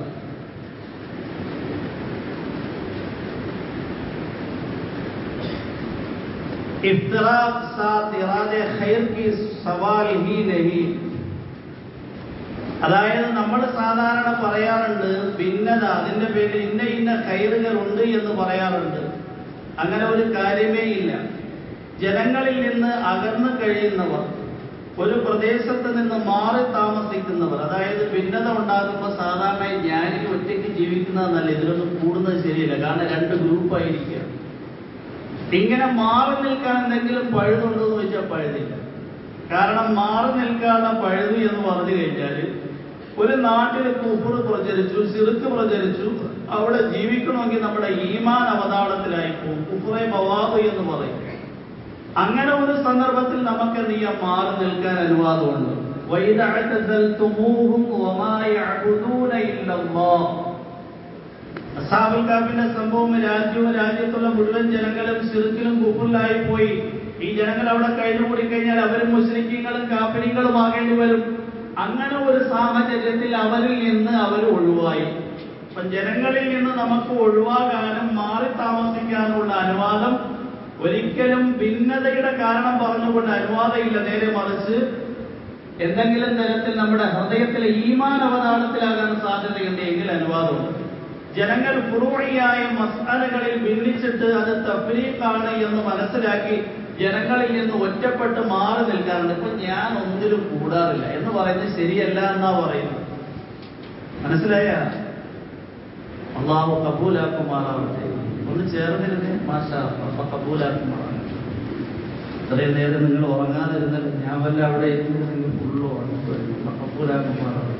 इफ्तराक साथ इरादे खैर की सवाल ही नहीं അതായത് നമ്മൾ സാധാരണ പറയാറുണ്ട് ഭിന്നത അതിന്റെ പേരിൽ ഇന്ന ഇന്ന കയറുകൾ ഉണ്ട് എന്ന് പറയാറുണ്ട് അങ്ങനെ ഒരു കാര്യമേ ഇല്ല ജനങ്ങളിൽ നിന്ന് അകന്നു കഴിയുന്നവർ ഒരു പ്രദേശത്ത് നിന്ന് മാറി താമസിക്കുന്നവർ അതായത് ഭിന്നത ഉണ്ടാകുമ്പോൾ സാധാരണ ജ്ഞാനി ഒറ്റയ്ക്ക് ജീവിക്കുന്നതെന്നല്ല ഇതിലൊന്നും കൂടുന്നത് ശരിയല്ല കാരണം രണ്ട് ഗ്രൂപ്പായിരിക്കുക ഇങ്ങനെ മാറി നിൽക്കാൻ എന്തെങ്കിലും പഴുതുണ്ടോ എന്ന് ചോദിച്ചാൽ പഴുതില്ല കാരണം മാറി നിൽക്കാനുള്ള പഴുതു എന്ന് പറഞ്ഞു കഴിഞ്ഞാൽ ഒരു നാട്ടിൽ കുഫർ പ്രചരിച്ചു സിറുക്ക് പ്രചരിച്ചു അവിടെ ജീവിക്കണമെങ്കിൽ നമ്മുടെ ഈമാൻ അവതാളത്തിലായി പോകും കുഫറെ ബവാബ് എന്ന് പറയും അങ്ങനെ ഒരു സന്ദർഭത്തിൽ നമുക്ക് എന്ത് ചെയ്യാം മാറി നിൽക്കാൻ അനുവാദമുണ്ട് وَإِذَا اعْتَزَلْتُمُوهُمْ وَمَا يَعْبُدُونَ إِلَّا اللَّهِ അസാബുൽ കാഫിന്റെ സംഭവം രാജ്യവും രാജ്യത്തുള്ള മുഴുവൻ ജനങ്ങളും സിറുക്കിലും കുഫറിലായി പോയി ഈ ജനങ്ങൾ അവിടെ കഴിഞ്ഞുകൂടി കഴിഞ്ഞാൽ അവരും മുസ്ലിങ്ങളും കാഫിരികളും ആകേണ്ടി വരും അങ്ങനെ ഒരു സാഹചര്യത്തിൽ അവരിൽ നിന്ന് അവർ ഒഴിവായി അപ്പൊ ജനങ്ങളിൽ നിന്ന് നമുക്ക് ഒഴിവാകാനും മാറി താമസിക്കാനുള്ള അനുവാദം ഒരിക്കലും ഭിന്നതയുടെ കാരണം പറഞ്ഞുകൊണ്ട് അനുവാദമില്ല നേരെ മറിച്ച് എന്തെങ്കിലും തരത്തിൽ നമ്മുടെ ഹൃദയത്തിലെ ഈമാൻ അവതാളത്തിലാകാൻ സാധ്യതയുണ്ട് എങ്കിൽ അനുവാദമുണ്ട് ജനങ്ങൾ ഫുറൂഹിയായ മസാലകളിൽ ഭിന്നിച്ചിട്ട് അത് തഫ്രീഖാണ് എന്ന് മനസ്സിലാക്കി ജനങ്ങളിൽ നിന്ന് ഒറ്റപ്പെട്ട് മാറി നിൽക്കാറുണ്ട് ഇപ്പൊ ഞാൻ ഒന്നിലും കൂടാറില്ല എന്ന് പറയുന്നത് ശരിയല്ല എന്നാ പറയുന്നത് മനസ്സിലായ അള്ളാഹു കബൂലാക്കുമാറാവട്ടെ ഒന്ന് ചേർന്നിരുന്നേ മാഷാ അപ്പൊ കബൂലാക്കുമാറാവട്ടെ ഇത്രയും നേരം നിങ്ങൾ ഉറങ്ങാതിരുന്നാൽ ഞാൻ വല്ല അവിടെ ഇരുന്ന് നിങ്ങൾ ഫുള്ള് ഉറങ്ങും കബൂലാക്കുമാറാവട്ടെ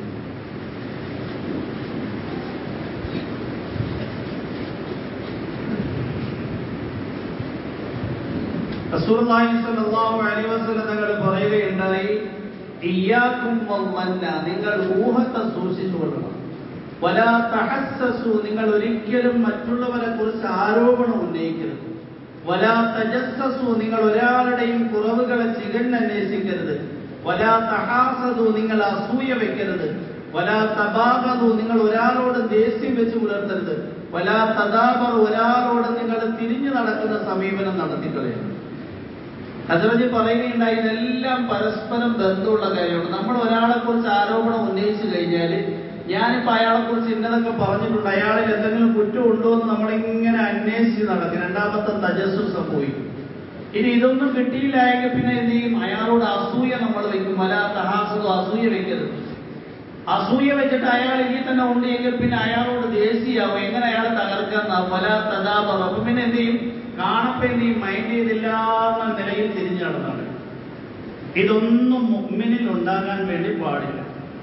റസൂലുള്ളാഹി സ്വല്ലല്ലാഹു അലൈഹി വസല്ലം തങ്ങൾ പറയുകയുണ്ടായി ഇയ്യാക്കും വമ്മന്ന നിങ്ങൾ ഊഹത്തെ സൂക്ഷിച്ചുകൊള്ളണം വലാ തഹസ്സസു നിങ്ങൾ ഒരിക്കലും മറ്റുള്ളവരെ കുറിച്ച് ആരോപണം ഉന്നയിക്കരുത് വലാ തജസ്സസു നിങ്ങൾ ഒരാളുടെയും കുറവുകളെ ചികഞ്ഞന്വേഷിക്കരുത് വലാ തഹാസതു നിങ്ങൾ അസൂയ വെക്കരുത് വലാ തബാഗതു നിങ്ങൾ ഒരാളോട് ദേഷ്യം വെച്ച് പുലർത്തരുത് വലാ തദാബർ ഒരാളോട് നിങ്ങൾ തിരിഞ്ഞു നടക്കുന്ന സമീപനം നടത്തിക്കളയരുത് ഹസരജി പറയുകയുണ്ടായി ഇതെല്ലാം പരസ്പരം ബന്ധമുള്ള കാര്യമാണ് നമ്മൾ ഒരാളെ കുറിച്ച് ആരോപണം ഉന്നയിച്ചു കഴിഞ്ഞാൽ ഞാനിപ്പോ അയാളെ കുറിച്ച് ഇന്നതൊക്കെ പറഞ്ഞിട്ടുണ്ട് അയാളിൽ എന്തെങ്കിലും കുറ്റം ഉണ്ടോ എന്ന് നമ്മളിങ്ങനെ അന്വേഷിച്ച് നടക്കും രണ്ടാമത്തെ തജസ്സു സംഭവിക്കും ഇനി ഇതൊന്നും കിട്ടിയില്ലായെങ്കിൽ പിന്നെ എന്ത് ചെയ്യും അയാളോട് അസൂയ നമ്മൾ വെക്കും വല തഹാസുഖം അസൂയ വെക്കരുത് അസൂയ വെച്ചിട്ട് അയാൾ ഇനി തന്നെ ഉണ്ട് എങ്കിൽ പിന്നെ അയാളോട് ദേഷ്യയാവും എങ്ങനെ അയാളെ തകർക്കുന്ന പല തഥാപം അപ്പൊ പിന്നെ എന്ത് ചെയ്യും കാണപ്പ എന്ത് ചെയ്യും മൈൻഡ് ചെയ്തില്ല എന്ന നിലയിൽ തിരിഞ്ഞു നടന്നാണ് ഇതൊന്നും മുഗ്മിനിൽ ഉണ്ടാകാൻ വേണ്ടി പാടില്ല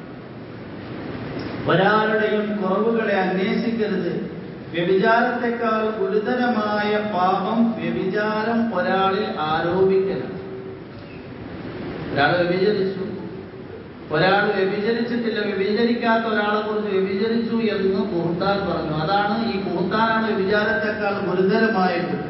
ഒരാളുടെയും കുറവുകളെ അന്വേഷിക്കരുത് വ്യഭിചാരത്തെക്കാൾ ഗുരുതരമായ പാപം വ്യഭിചാരം ഒരാളിൽ ആരോപിക്കലാണ് ഒരാൾ വ്യഭിചരിച്ചു ഒരാൾ വ്യഭിചരിച്ചിട്ടില്ല വ്യഭിചരിക്കാത്ത ഒരാളെ കുറിച്ച് വ്യഭിചരിച്ചു എന്ന് കുർത്താൻ പറഞ്ഞു അതാണ് ഈ കുർത്താനാണ് വ്യഭിചാരത്തെക്കാൾ ഗുരുതരമായ കുറ്റം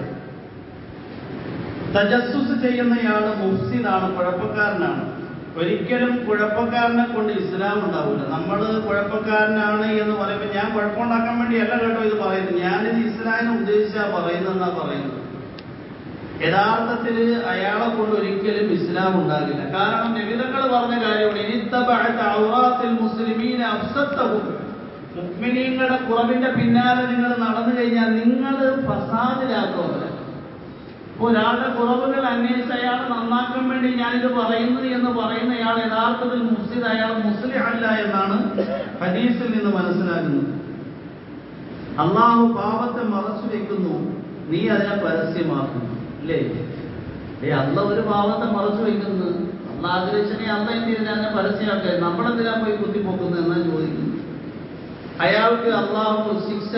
തജസ്സുസ് ചെയ്യുന്നയാള് മുഫ്സിദാണ് കുഴപ്പക്കാരനാണ് ഒരിക്കലും കുഴപ്പക്കാരനെ കൊണ്ട് ഇസ്ലാം ഉണ്ടാവില്ല നമ്മൾ കുഴപ്പക്കാരനാണ് എന്ന് പറയുമ്പോൾ ഞാൻ കുഴപ്പമുണ്ടാക്കാൻ വേണ്ടിയല്ല കേട്ടോ ഇത് പറയുന്നത് ഞാനിത് ഇസ്ലാമിനെ ഉദ്ദേശിച്ചാ പറയുന്നതെന്നാ പറയുന്നത് യഥാർത്ഥത്തിൽ അയാളെ കൊണ്ട് ഒരിക്കലും ഇസ്ലാം ഉണ്ടാകില്ല കാരണം നിബിതങ്ങൾ പറഞ്ഞ കാര്യമാണ് ഇനിത്തബഅത ഔറാത്തിൽ മുസ്ലിമീന അഫ്സത്തഹും മുഅ്മിനീങ്ങളുടെ കുറവിന്റെ പിന്നാലെ നിങ്ങൾ നടന്നു കഴിഞ്ഞാൽ നിങ്ങൾ ഫസാദിലാക്കുമല്ല ഒരാളുടെ കുറവുകൾ അന്വേഷിച്ച് അയാൾ നന്നാക്കാൻ വേണ്ടി ഞാനിത് പറയുന്നത് എന്ന് പറയുന്ന അയാൾ യഥാർത്ഥത്തിൽ മുസ്ലിം അയാൾ മുസ്ലിം അല്ല എന്നാണ് ഹദീസിൽ നിന്ന് മനസ്സിലാകുന്നത് അള്ളാഹു പാപത്തെ മറച്ചു വെക്കുന്നു നീ അതിനെ പരസ്യമാക്കുന്നു അല്ലേ ഏ അല്ല ഒരു പാപത്തെ മറച്ചു വെക്കുന്നു അല്ല ആഗ്രഹിച്ചനെ അല്ല എന്ത് ചെയ്തിട്ട് അതിനെ പരസ്യമാക്കുക നമ്മളെന്തിനാ പോയി കുത്തിപ്പോക്കുന്നത് എന്നാ ചോദിക്കുന്നു അയാൾക്ക് അള്ളാഹു ശിക്ഷ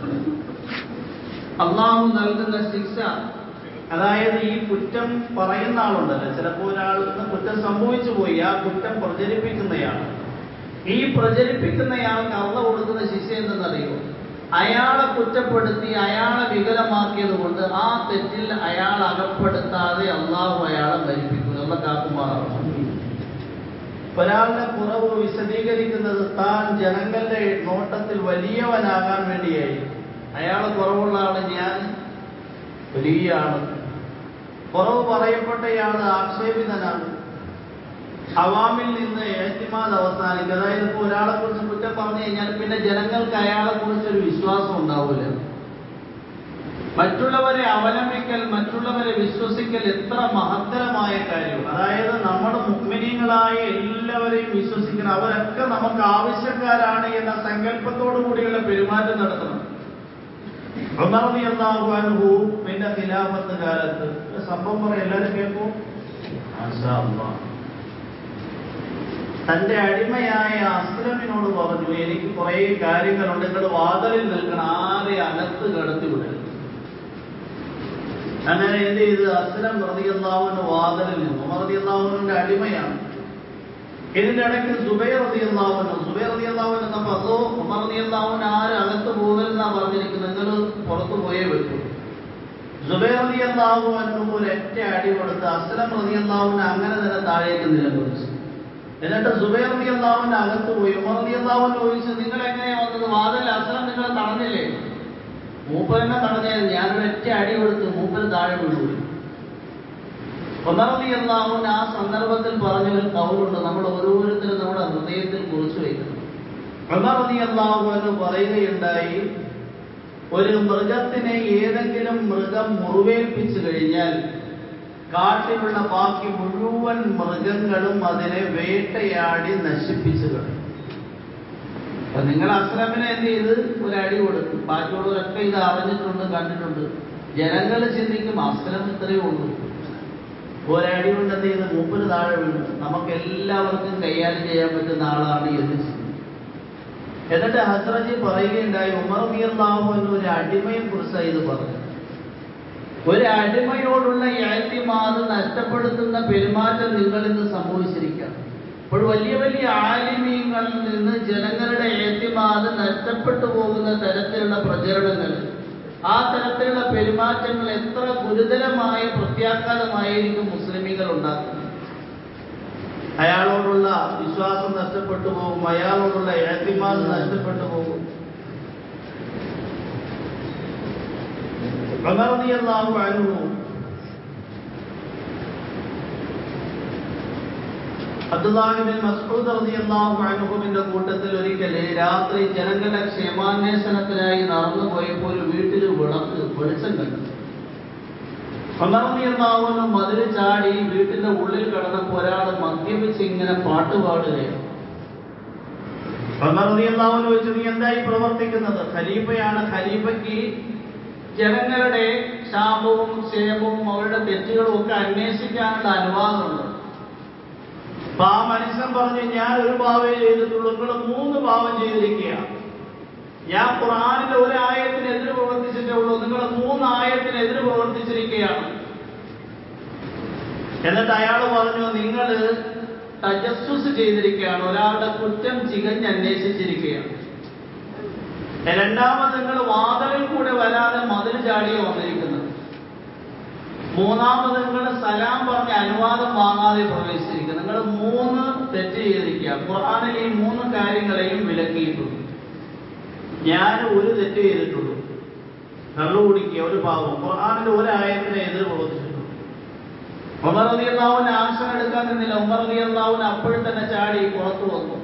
അള്ളാഹു നൽകുന്ന ശിക്ഷ അതായത് ഈ കുറ്റം പറയുന്ന ആളുണ്ടല്ലോ ചിലപ്പോൾ ഒരാൾക്ക് കുറ്റം സംഭവിച്ചു പോയി ആ കുറ്റം പ്രചരിപ്പിക്കുന്നയാൾ ഈ പ്രചരിപ്പിക്കുന്നയാൾക്ക് അള്ള കൊടുക്കുന്ന ശിക്ഷ എന്തെന്നറിയോ അയാളെ കുറ്റപ്പെടുത്തി അയാളെ വികലമാക്കിയത് കൊണ്ട് ആ തെറ്റിൽ അയാൾ അകപ്പെടുത്താതെ അള്ളാഹു അയാളെ മരിപ്പിക്കും അള്ള കാക്കുമാറാണ് ഒരാളുടെ കുറവ് വിശദീകരിക്കുന്നത് താൻ ജനങ്ങളുടെ നോട്ടത്തിൽ വലിയവനാകാൻ വേണ്ടിയായി അയാളെ കുറവുള്ള ആള് ഞാൻ വലിയ ആള് കുറവ് പറയപ്പെട്ടയാള് ആക്ഷേപിതനാണ് അവാമിൽ നിന്ന് ഏറ്റിമാത് അവസാനിക്കും അതായത് ഇപ്പോൾ ഒരാളെ കുറിച്ച് കുറ്റം പറഞ്ഞു കഴിഞ്ഞാൽ പിന്നെ ജനങ്ങൾക്ക് അയാളെ കുറിച്ച് ഒരു വിശ്വാസം ഉണ്ടാവില്ല മറ്റുള്ളവരെ അവലംബിക്കൽ മറ്റുള്ളവരെ വിശ്വസിക്കൽ എത്ര മഹത്തരമായ കാര്യമാണ് അതായത് നമ്മുടെ മുഗ്മിനീങ്ങളായ എല്ലാവരെയും വിശ്വസിക്കണം അവരൊക്കെ നമുക്ക് ആവശ്യക്കാരാണ് എന്ന സങ്കല്പത്തോടു കൂടിയുള്ള പെരുമാറ്റം നടത്തണം ഉമർദി അള്ളാഹു അൻഹു പിന്നെ ഖിലാഫത്ത് കാലത്ത് ഒരു സംഭവം പറയാം എല്ലാവരും കേൾക്കൂ മാഷാ അല്ലാഹ്. തന്റെ അടിമയായ അസ്ലമിനോട് പറഞ്ഞു എനിക്ക് കുറെ കാര്യങ്ങളുണ്ട് നിങ്ങൾ വാതിലിൽ നിൽക്കണം ആരെ അകത്ത് കടത്തി വിടരുത് അങ്ങനെ എന്ത് ചെയ്ത് അസ്ലം റതിയല്ലാവിന് വാതിലിൽ നിന്നു റതിയല്ലാവിന്റെ അടിമയാണ് ഇതിന്റെ ഇടയ്ക്ക് സുബൈർ റതിയല്ലാവിന് സുബൈർ റതിയല്ലാവിന് എന്നപ്പോ അതോ ഉമർ റതിയല്ലാവിന് ആരും അകത്ത് പോകലെന്നാ പറഞ്ഞിരിക്കുന്നത് നിങ്ങൾ പുറത്തു പോയേ പറ്റൂ സുബൈർ റതിയല്ലാവു അന്നും ഒരു ഒറ്റ അടി കൊടുത്ത് അസ്ലം റതിയല്ലാവിന് അങ്ങനെ തന്നെ താഴേക്ക് നിലകൊള്ളിച്ചു എന്നിട്ട് സുബൈർ റളിയല്ലാഹുവിന്റെ അകത്ത് പോയി ഉമർ റളിയല്ലാഹുവിന് ചോദിച്ചു നിങ്ങൾ എങ്ങനെയാ വന്നത് വാതിൽ അസലം നിങ്ങളെ തടഞ്ഞില്ലേ മൂപ്പരനെ തടഞ്ഞത് ഞാനൊരു ഒറ്റ അടി കൊടുത്ത് മൂപ്പര് താഴെ വീണുപോയി ഉമർ റളിയല്ലാഹുവിന് ആ സന്ദർഭത്തിൽ പറഞ്ഞ ഒരു കൗലുണ്ട് നമ്മൾ ഓരോരുത്തരും നമ്മുടെ ഹൃദയത്തിൽ കുറിച്ചു വയ്ക്കണം ഉമർ റളിയല്ലാഹുവിന് പറയുകയുണ്ടായി ഒരു മൃഗത്തിനെ ഏതെങ്കിലും മൃഗം മുറിവേൽപ്പിച്ചു കഴിഞ്ഞാൽ കാട്ടിലുള്ള ബാക്കി മുഴുവൻ മൃഗങ്ങളും അതിനെ വേട്ടയാടി നശിപ്പിച്ചു കളയും അപ്പൊ നിങ്ങൾ അസ്ലമിനെ എന്ത് ചെയ്ത് ഒരു അടി കൊടുത്തു ബാക്കിയുള്ളവരൊക്കെ ഇത് അറിഞ്ഞിട്ടുണ്ട് കണ്ടിട്ടുണ്ട് ജനങ്ങൾ ചിന്തിക്കും അസ്ലം ഇത്രയേ ഉള്ളൂ ഒരടി കൊണ്ട് എന്ത് ചെയ്ത് മൂപ്പര് താഴെ വീണു നമുക്ക് എല്ലാവർക്കും കൈകാര്യം ചെയ്യാൻ പറ്റുന്ന ആളാണ് എന്ന് ചിന്തിക്കും എന്നിട്ട് ഹസ്രജി പറയുകയുണ്ടായി ഉമർ ബിയല്ലാഹു എന്ന ഒരു അടിമയെ കുറിച്ചാണ് ഇത് പറഞ്ഞത് ഒരു അടിമയോടുള്ള ഏറ്റിമാത് നഷ്ടപ്പെടുത്തുന്ന പെരുമാറ്റം നിങ്ങളിൽ നിന്ന് സംഭവിച്ചിരിക്കാം അപ്പോൾ വലിയ വലിയ ആലിമീങ്ങളിൽ നിന്ന് ജനങ്ങളുടെ ഏറ്റിമാത് നഷ്ടപ്പെട്ടു പോകുന്ന തരത്തിലുള്ള പ്രചരണങ്ങൾ ആ തരത്തിലുള്ള പെരുമാറ്റങ്ങൾ എത്ര ഗുരുതരമായ പ്രത്യാഘാതമായിരിക്കും മുസ്ലിമീങ്ങൾ ഉണ്ടാക്കുന്നത് അയാളോടുള്ള വിശ്വാസം നഷ്ടപ്പെട്ടു പോകും അയാളോടുള്ള ഏറ്റിമാത് നഷ്ടപ്പെട്ടു പോകും ഉമർ റളിയല്ലാഹു അൻഹു അബ്ദുല്ലാഹി ബിൻ മസ്ഊദ് റളിയല്ലാഹു അൻഹുവിന്റെ കൂട്ടത്തിൽ ഒരിക്കൽ രാത്രി ജനങ്ങളുടെ ക്ഷേമാന്വേഷണത്തിനായി നടന്നു പോയപ്പോൾ ഒരു വീട്ടിൽ വിളക്ക് വെളിച്ചം കണ്ടു ഉമർ റളിയല്ലാഹു അൻഹു മതിൽ ചാടി വീട്ടിന്റെ ഉള്ളിൽ കിടന്നപ്പോൾ ഒരാൾ മദ്യപിച്ച് ഇങ്ങനെ പാട്ട് പാടുകയാണ് റളിയല്ലാഹു ചോദിച്ചു നീ എന്തായി പ്രവർത്തിക്കുന്നത് ഖലീഫയാണ് ഖലീഫയ്ക്ക് ജനങ്ങളുടെ ശാപവും ക്ഷേമവും അവരുടെ തെറ്റുകളും ഒക്കെ അന്വേഷിക്കാനുള്ള അനുവാദമുണ്ട് അപ്പൊ ആ മനുഷ്യൻ പറഞ്ഞു ഞാൻ ഒരു പാവേ ചെയ്തിട്ടുള്ളൂ നിങ്ങൾ മൂന്ന് പാവം ചെയ്തിരിക്കുകയാണ് ഞാൻ ഖുറാനിലെ ഒരു ആയത്തിന് എതിര് പ്രവർത്തിച്ചിട്ടേ ഉള്ളൂ നിങ്ങൾ മൂന്ന് ആയത്തിന് എതിര് പ്രവർത്തിച്ചിരിക്കുകയാണ് എന്നിട്ട് അയാൾ പറഞ്ഞു നിങ്ങൾ തജസ്സുസ് ചെയ്തിരിക്കുകയാണ് ഒരാളുടെ കുറ്റം ചികഞ്ഞ് അന്വേഷിച്ചിരിക്കുകയാണ് രണ്ടാമത് നിങ്ങൾ വാതിലിൽ കൂടെ വരാതെ മതിൽ ചാടിയോ വന്നിരിക്കുന്നത് മൂന്നാമത് നിങ്ങൾ സലാം പറഞ്ഞ അനുവാദം വാങ്ങാതെ പ്രവേശിച്ചിരിക്കുക നിങ്ങൾ മൂന്ന് തെറ്റ് ചെയ്തിരിക്കുക ഖുർആനിൽ ഈ മൂന്ന് കാര്യങ്ങളെയും വിലക്കിയിട്ടുണ്ട് ഞാൻ ഒരു തെറ്റ് ചെയ്തിട്ടുള്ളൂ കള്ളു കുടിക്കുക ഒരു പാവം ഖുർആനിൽ ഒരു ആയത്തിനെ എതിർ പ്രവർത്തിച്ചിട്ടുണ്ട് ഉമർ റളിയല്ലാഹുവിന് ആക്ഷൻ എടുക്കാൻ നിന്നില്ല ഉമർ റളിയല്ലാഹുവിന് അപ്പോഴും തന്നെ ചാടി പുറത്തു വന്നു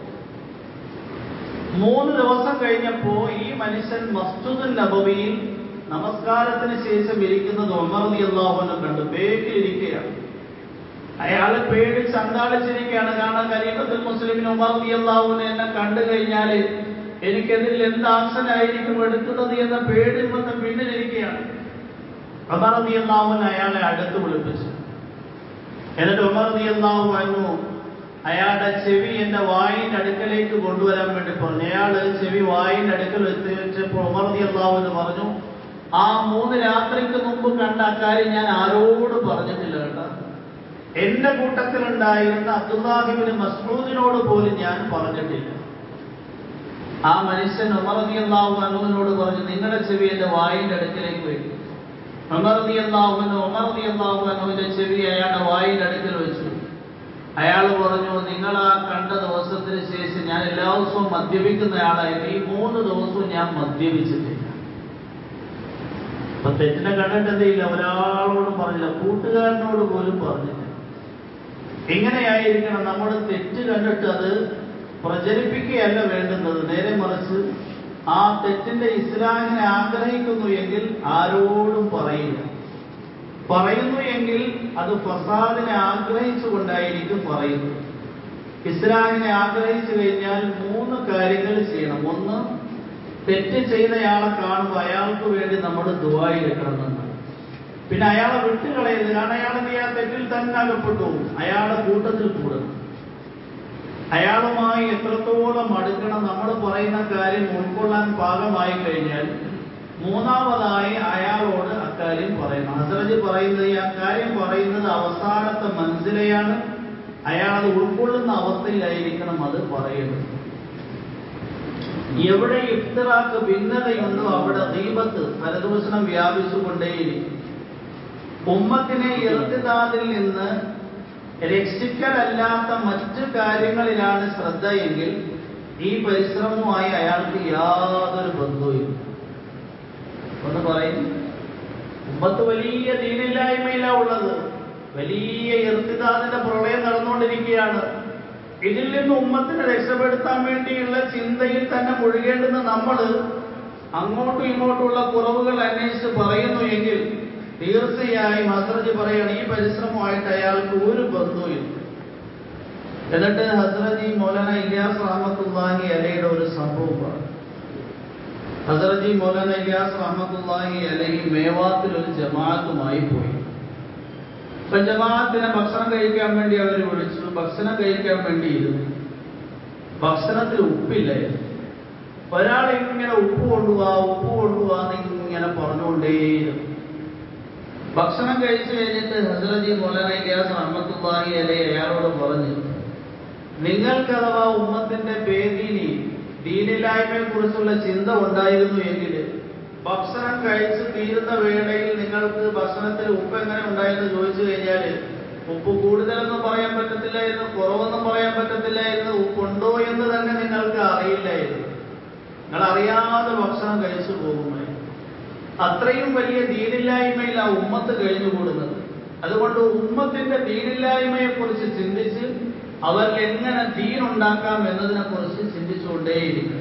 മൂന്ന് ദിവസം കഴിഞ്ഞപ്പോ ഈ മനുഷ്യൻ മസ്ജിദുൽ നബവിയിൽ നമസ്കാരത്തിന് ശേഷം ഇരിക്കുന്നത് ഉമർ റളിയല്ലാഹുവിനെ കണ്ടു ബേക്കിലിരിക്കുകയാണ് അയാളെ പേടിച്ച് അന്താളിച്ചിരിക്കുകയാണ് കാരണം കരീമത്തുൽ മുസ്ലിമിന് ഉമർ റളിയല്ലാഹുവിനെ എന്നെ കണ്ടു കഴിഞ്ഞാൽ എനിക്കെതിരിൽ എന്ത് ആക്ഷൻ ആയിരിക്കും എടുക്കുന്നത് എന്ന പേടി വന്ന് പിന്നിലിരിക്കുകയാണ് ഉമർ റളിയല്ലാഹുവിനെ അയാളെ അടുത്ത് വിളിപ്പിച്ചു എന്നിട്ട് ഉമർ റളിയല്ലാഹു അൻഹു അയാളുടെ ചെവി എന്റെ വായിന്റെ അടുക്കലേക്ക് കൊണ്ടുവരാൻ വേണ്ടി പറഞ്ഞു അയാള് ചെവി വായിന്റെ അടുക്കൽ എത്തിച്ചപ്പോൾ ഉമർ റളിയല്ലാഹു എന്ന് പറഞ്ഞു ആ മൂന്ന് രാത്രിക്ക് മുമ്പ് കണ്ട അക്കാര്യം ഞാൻ ആരോട് പറഞ്ഞിട്ടില്ല കേട്ടോ എന്റെ കൂട്ടത്തിലുണ്ടായിരുന്ന അബ്ദുല്ലാഹിബിന് മസ്റൂദിനോട് പോലും ഞാൻ പറഞ്ഞിട്ടില്ല ആ മനുഷ്യൻ ഉമർ റളിയല്ലാഹു അൻഹുവിനോട് പറഞ്ഞു നിങ്ങളുടെ ചെവി എന്റെ വായിന്റെ അടുക്കലേക്ക് വരും ഉമർ റളിയല്ലാഹുവിന് ഉമർ റളിയല്ലാഹു അൻഹുവിന്റെ ചെവി അയാളുടെ വായിന്റെ അടുക്കൽ വെച്ചു അയാൾ പറഞ്ഞു നിങ്ങൾ ആ കണ്ട ദിവസത്തിന് ശേഷം ഞാൻ എല്ലാ ദിവസവും മദ്യപിക്കുന്നയാളായിരുന്നു ഈ മൂന്ന് ദിവസവും ഞാൻ മദ്യപിച്ചിട്ടില്ല അപ്പൊ തെറ്റിനെ കണ്ടിട്ട് എന്തില്ല ഒരാളോടും പറഞ്ഞില്ല കൂട്ടുകാരനോട് പോലും പറഞ്ഞില്ല എങ്ങനെയായിരിക്കണം നമ്മൾ തെറ്റ് കണ്ടിട്ട് അത് പ്രചരിപ്പിക്കുകയല്ല വേണ്ടുന്നത് നേരെ മറിച്ച് ആ തെറ്റിന്റെ ഇസ്ലാമിനെ ആഗ്രഹിക്കുന്നു എങ്കിൽ ആരോടും പറയില്ല പറയുന്നു എങ്കിൽ അത് ഫസാദിനെ ആഗ്രഹിച്ചുകൊണ്ടായിരിക്കും പറയുന്നത് ഇസ്ലാമിനെ ആഗ്രഹിച്ചു കഴിഞ്ഞാൽ മൂന്ന് കാര്യങ്ങൾ ചെയ്യണം ഒന്ന് തെറ്റ് ചെയ്യുന്നയാളെ കാണുമ്പോൾ അയാൾക്ക് വേണ്ടി നമ്മൾ ദുബായി വെക്കണമെന്നാണ് പിന്നെ അയാളെ വിട്ടുകളയരുത് കാരണം അയാൾ എന്ത് ചെയ്യാൻ തെറ്റിൽ തന്നെ അകപ്പെട്ടു പോകും. അയാളുടെ കൂട്ടത്തിൽ കൂടണം അയാളുമായി എത്രത്തോളം അടുക്കണം നമ്മൾ പറയുന്ന കാര്യം ഉൾക്കൊള്ളാൻ പാകമായി കഴിഞ്ഞാൽ മൂന്നാമതായി അയാളോട് അക്കാര്യം പറയണം ഹസരജ് പറയുന്നത് ഈ അക്കാര്യം പറയുന്നത് അവസാനത്തെ മനസ്സിലെയാണ് അയാൾ അത് ഉൾക്കൊള്ളുന്ന അവസ്ഥയിലായിരിക്കണം അത് പറയുന്നത് എവിടെ ഇഫ്തിറാക്ക് ഭിന്നതയുണ്ടോ അവിടെ ദീപത്ത് പരദൂഷണം വ്യാപിച്ചുകൊണ്ടേയിരിക്കും ഉമ്മത്തിനെ ഇർത്തിദാദിൽ നിന്ന് രക്ഷിക്കലല്ലാത്ത മറ്റു കാര്യങ്ങളിലാണ് ശ്രദ്ധ എങ്കിൽ ഈ പരിശ്രമവുമായി അയാൾക്ക് യാതൊരു ബന്ധവുമില്ല ഒന്ന് പറയും ഉമ്മത്ത് വലിയ ദീനില്ലായ്മയിലാ ഉള്ളത് വലിയ ഇർത്തിദാദിന്റെ പ്രളയം നടന്നുകൊണ്ടിരിക്കുകയാണ് ഇതിൽ നിന്ന് ഉമ്മത്തിനെ രക്ഷപ്പെടുത്താൻ വേണ്ടിയുള്ള ചിന്തയിൽ തന്നെ മുഴുകേണ്ടുന്ന നമ്മൾ അങ്ങോട്ടും ഇങ്ങോട്ടുമുള്ള കുറവുകൾ അന്വേഷിച്ച് പറയുന്നു എങ്കിൽ തീർച്ചയായും ഹസ്രജ് പറയാണ് ഈ പരിശ്രമമായിട്ട് അയാൾക്ക് ഒരു ബന്ധവുമില്ല എന്നിട്ട് ഹസ്രജി മൗലാന ഇലിയാസ് റഹ്മത്തുല്ലാഹി അലയുടെ ഒരു സംഭവം പറഞ്ഞു ഹസ്രജി മൗലാന ഇലിയാസ് റഹ്മത്തുല്ലാഹി അലഹി മേവാത്തിൽ ഒരു ജമാഅത്തുമായി പോയി അപ്പൊ ജമാഅത്തിനെ ഭക്ഷണം കഴിക്കാൻ വേണ്ടി അവർ വിളിച്ചു ഭക്ഷണം കഴിക്കാൻ വേണ്ടി ഇരുന്നു ഭക്ഷണത്തിൽ ഉപ്പില്ലായിരുന്നു ഒരാൾ ഇങ്ങനെ ഉപ്പ് കൊണ്ടുപോവാ ഉപ്പ് കൊണ്ടുപോവാന്ന് ഇങ്ങനെ പറഞ്ഞുകൊണ്ടേയിരുന്നു ഭക്ഷണം കഴിച്ചു കഴിഞ്ഞിട്ട് ഹസ്രജി മൗലാന ഇലിയാസ് റഹ്മത്തുല്ലാഹി അലൈ അയാളോട് പറഞ്ഞു നിങ്ങൾക്ക് അഥവാ ഉമ്മത്തിന്റെ പേദീനി ദീനില്ലായ്മയെ കുറിച്ചുള്ള ചിന്ത ഉണ്ടായിരുന്നു എങ്കിൽ ഭക്ഷണം കഴിച്ച് തീരുന്ന വേളയിൽ നിങ്ങൾക്ക് ഭക്ഷണത്തിൽ ഉപ്പ് എങ്ങനെ ഉണ്ടായെന്ന് ചോദിച്ചു കഴിഞ്ഞാൽ ഉപ്പ് കൂടുതലൊന്നും പറയാൻ പറ്റത്തില്ലായിരുന്നു കുറവൊന്നും പറയാൻ പറ്റത്തില്ലായിരുന്നു ഉപ്പുണ്ടോ എന്ന് തന്നെ നിങ്ങൾക്ക് അറിയില്ലായിരുന്നു നിങ്ങൾ അറിയാതെ ഭക്ഷണം കഴിച്ചു പോകുമായിരുന്നു അത്രയും വലിയ ദീനില്ലായ്മയിൽ ആ ഉമ്മത്ത് കഴിഞ്ഞുകൂടുന്നത് അതുകൊണ്ട് ഉമ്മത്തിന്റെ ദീനില്ലായ്മയെ കുറിച്ച് ചിന്തിച്ച് അവർക്ക് എങ്ങനെ ദീൻ ഉണ്ടാക്കാം എന്നതിനെ കുറിച്ച് ചിന്തിച്ചുകൊണ്ടേയിരിക്കും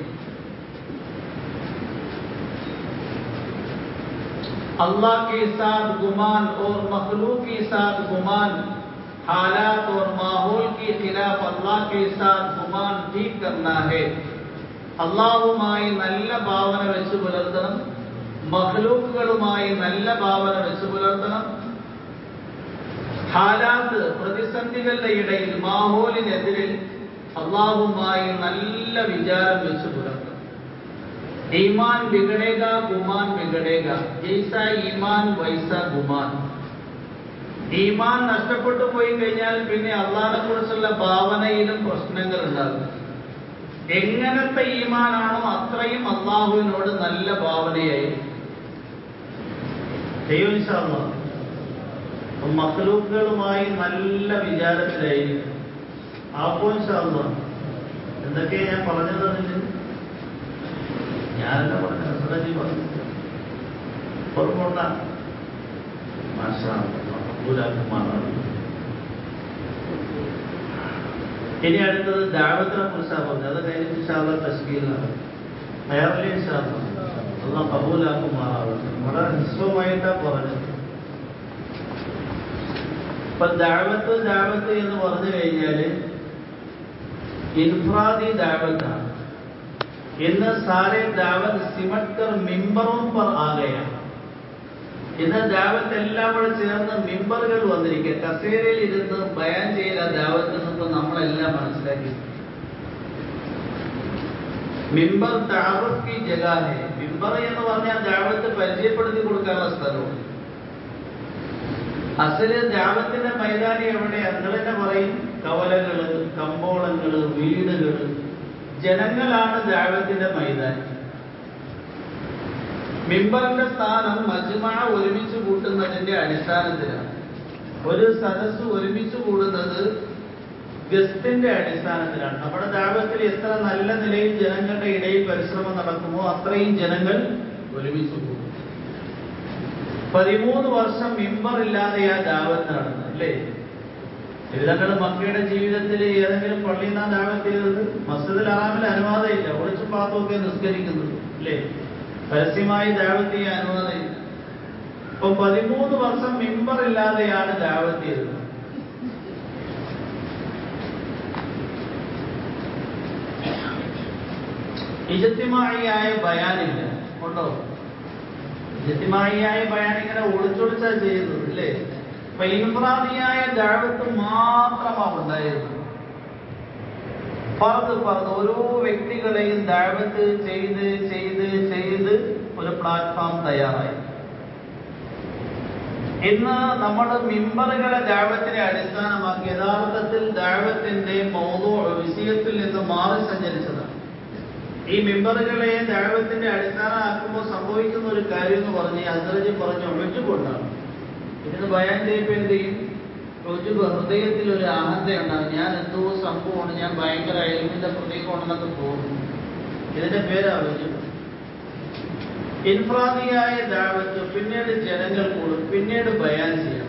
अल्लाह के साथ गुमान और मखलूक के साथ गुमान हालात और माहौल के खिलाफ अल्लाह के साथ गुमान ठीक करना है അള്ളാഹുമായി നല്ല ഭാവന വെച്ച് പുലർത്തണം മഹ്ലൂക്കുകളുമായി നല്ല ഭാവന വെച്ച് പുലർത്തണം ഹാലാത്ത് പ്രതിസന്ധികളുടെ ഇടയിൽ മാഹോലിനെതിരിൽ അള്ളാഹുമായി നല്ല വിചാരം വെച്ച് പുലർത്തണം ഈമാൻ ബിഗടേക ഗുമാൻ ബിഗടേക ജൈസ ഈമാൻ വൈസ ഗുമാൻ ഈമാൻ നഷ്ടപ്പെട്ടു പോയി കഴിഞ്ഞാൽ പിന്നെ അള്ളാഹിനെ കുറിച്ചുള്ള ഭാവനയിലും പ്രശ്നങ്ങൾ ഉണ്ടാകും എങ്ങനത്തെ ഈമാനാണോ അത്രയും അള്ളാഹുവിനോട് നല്ല ഭാവനയായി ദൈവം മക്കളൂക്കുകളുമായി നല്ല വിചാരത്തിലായിരിക്കും ആപ്പോൾ എന്തൊക്കെയാ ഞാൻ പറഞ്ഞത് അതിന് ഞാനല്ല പറഞ്ഞ ഹസറജി പറഞ്ഞു ഓർമ്മ ഇനി അടുത്തത് ദാവത്തിനെ കുറിച്ചാണ് പറഞ്ഞത് അത് കഴിഞ്ഞിട്ട് ഇൻഷാല്ല തസ്ബീലാണ് തയ്യാറല്ലേ ഇൻഷാല്ല അല്ല കബൂലാക്കുമാറാവട്ടെ വളരെ നിസ്വമായിട്ടാ പറഞ്ഞത് ഇപ്പൊ ദാവത്ത് ദാവത്ത് എന്ന് പറഞ്ഞു കഴിഞ്ഞാല് ഇൻഫ്രാദി ദാവത്താണ് ഇന്ന് സാരെ ദാവത്ത് സിമട്കർ മിമ്പറും പർ ആകയാണ് ഇന്ന് ദാവത്ത് എല്ലാം കൂടെ ചേർന്ന് മിമ്പറുകൾ വന്നിരിക്കുക കസേരയിൽ ഇരുന്ന് ബയാൻ ചെയ്ത ദാവത്ത് എന്നപ്പോ നമ്മളെല്ലാം മനസ്സിലാക്കി മിമ്പർ ദാവത്ത് ജഗാഹെ മിമ്പർ എന്ന് പറഞ്ഞാൽ ദാവത്ത് പരിചയപ്പെടുത്തി കൊടുക്കാനുള്ള സ്ഥലവും അസല് ദാവത്തിന്റെ മൈതാനി എവിടെ നിങ്ങൾ തന്നെ പറയും കവലകള് കമ്പോളങ്ങള് വീടുകള് ജനങ്ങളാണ് ദാവത്തിന്റെ മൈതാനി മിമ്പറിന്റെ സ്ഥാനം മജ്മ ഒരുമിച്ച് കൂട്ടുന്നതിന്റെ അടിസ്ഥാനത്തിലാണ് ഒരു സദസ് ഒരുമിച്ച് കൂടുന്നത് ഗസ്റ്റിന്റെ അടിസ്ഥാനത്തിലാണ് നമ്മുടെ ദാപത്തിൽ എത്ര നല്ല നിലയിൽ ജനങ്ങളുടെ ഇടയിൽ പരിശ്രമം നടക്കുമോ അത്രയും ജനങ്ങൾ ഒരുമിച്ച് കൂടും പതിമൂന്ന് വർഷം മിമ്പർ ഇല്ലാതെ ആ ദാവത്ത് നടന്നു അല്ലേ ലളിതങ്ങൾ മക്കയുടെ ജീവിതത്തിൽ ഏതെങ്കിലും പള്ളിയിൽ നിന്നാണ് ദാവത്ത് ചെയ്തത് മസ്ജിദുൽ അറാമിൽ അനുവാദമില്ല ഒളിച്ചും പാത്തുമൊക്കെ നിസ്കരിക്കുന്നത് അല്ലേ പരസ്യമായി ദാവത്ത് ചെയ്യാൻ അനുവാദമില്ല ഇപ്പൊ പതിമൂന്ന് വർഷം മിമ്പർ ഇല്ലാതെയാണ് ദാവത്ത് ചെയ്തത് ഇജത്തിമായിയായ ബയാനില്ല ഉണ്ടോ ഇജത്തിമായിയായ ബയാൻ ഇങ്ങനെ ഒളിച്ചൊളിച്ചാ ചെയ്യുന്നത് അല്ലേ അപ്പൊ ഇൻഫ്രാദിയായ ദാവത്ത് മാത്രമാണ് ഉണ്ടായിരുന്നത് പറന്ന് പറന്ന് ഓരോ വ്യക്തികളെയും ദാവത്ത് ചെയ്ത് ചെയ്ത് ചെയ്ത് ഒരു പ്ലാറ്റ്ഫോം തയ്യാറായി ഇന്ന് നമ്മൾ മിമ്പറുകളെ ദാവത്തിനെ അടിസ്ഥാനമാക്കി യഥാർത്ഥത്തിൽ ദാവത്തിന്റെ മൗതോ വിഷയത്തിൽ നിന്ന് മാറി സഞ്ചരിച്ചതാണ് ഈ മിമ്പറുകളെ ദാവത്തിന്റെ അടിസ്ഥാനമാക്കുമ്പോൾ സംഭവിക്കുന്ന ഒരു കാര്യം എന്ന് പറഞ്ഞ് അസറജി പറഞ്ഞ് ഒഴിച്ചുകൊണ്ടാണ് ഇതിന് ഭയം ചെയ്യുമ്പോൾ എന്ത് ചെയ്യും രുചുക ഹൃദയത്തിൽ ഒരു അഹന്ത ഉണ്ടാകും ഞാൻ എന്തോ സംഭവമാണ് ഞാൻ ഭയങ്കര അയൽമിന്റെ പ്രതീകമാണെന്നൊക്കെ തോന്നും ഇതിന്റെ പേരാ രുചുക ഇൻഫ്രാദിയായ ദാവത്ത് പിന്നീട് ജനങ്ങൾ കൂടും പിന്നീട് ബയാൻ ചെയ്യാം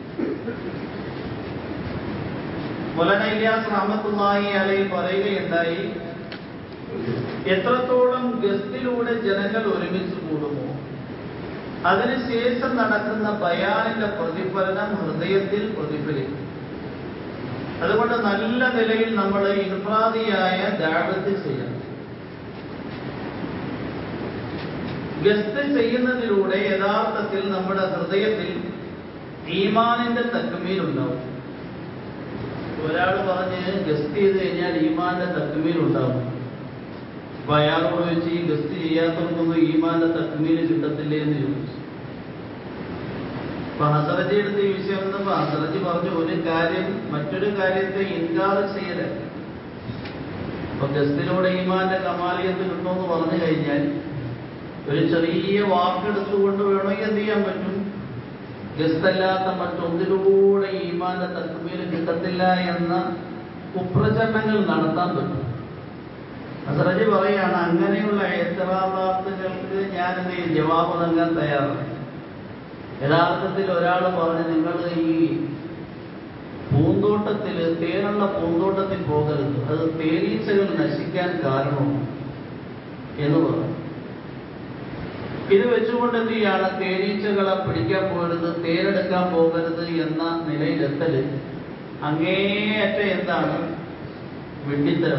മൊലന ഇലിയാസ് റഹമത്തുള്ളാഹി അലൈഹി പറയുകയുണ്ടായി എത്രത്തോളം ഗസ്റ്റിലൂടെ ജനങ്ങൾ ഒരുമിച്ച് കൂടുമോ അതിനുശേഷം നടക്കുന്ന ബയാനിന്റെ പ്രതിഫലനം ഹൃദയത്തിൽ പ്രതിഫലിക്കും അതുകൊണ്ട് നല്ല നിലയിൽ നമ്മൾ ഇൻഫ്രാദിയായ ദാവത്ത് ചെയ്യണം ഗസ്റ്റ് ചെയ്യുന്നതിലൂടെ യഥാർത്ഥത്തിൽ നമ്മുടെ ഹൃദയത്തിൽ ഈമാനിന്റെ തക്കുമീലുണ്ടാവും ഒരാൾ പറഞ്ഞ് ഗസ്റ്റ് ചെയ്ത് കഴിഞ്ഞാൽ ഈമാന്റെ തക്കുമീലുണ്ടാവും അപ്പൊ അയാളോട് വെച്ച് ഈ ഗസ്റ്റ് ചെയ്യാത്തവർക്കൊന്നും ഈമാന്റെ തക്മീല് കിട്ടത്തില്ലേ എന്ന് ചോദിച്ചു അപ്പൊ ഹസറജി എടുത്ത ഈ വിഷയം വന്നപ്പോ ഹസറജി പറഞ്ഞു ഒരു കാര്യം മറ്റൊരു കാര്യത്തെ ഇൻകാർ ചെയ്യല അപ്പൊ ഗസ്റ്റിലൂടെ ഈമാന്റെ കമാലിയത്ത് കിട്ടുമെന്ന് പറഞ്ഞു കഴിഞ്ഞാൽ ഒരു ചെറിയ വാക്കെടുത്തുകൊണ്ട് വേണമെങ്കിൽ എന്ത് ചെയ്യാൻ പറ്റും ഗസ്റ്റ് അല്ലാത്ത മറ്റൊന്നിലൂടെ ഈമാന്റെ തക്മീല് കിട്ടത്തില്ല എന്ന കുപ്രചരണങ്ങൾ നടത്താൻ പറ്റും ഹസറജി പറയാണ് അങ്ങനെയുള്ള എത്രാവാർത്തുകൾക്ക് ഞാൻ എന്ത് ചെയ്യും ജവാബ് നൽകാൻ തയ്യാറാണ് യഥാർത്ഥത്തിൽ ഒരാൾ പറഞ്ഞ് നിങ്ങൾ ഈ പൂന്തോട്ടത്തിൽ തേനുള്ള പൂന്തോട്ടത്തിൽ പോകരുത് അത് തേനീച്ചകൾ നശിക്കാൻ കാരണമാണ് എന്ന് പറഞ്ഞു ഇത് വെച്ചുകൊണ്ട് എന്ത് ചെയ്യാണ് തേനീച്ചകളെ പിടിക്കാൻ പോകരുത് തേനെടുക്കാൻ പോകരുത് എന്ന നിലയിലെത്തല് അങ്ങേയറ്റ എന്താണ് വെട്ടിത്തരം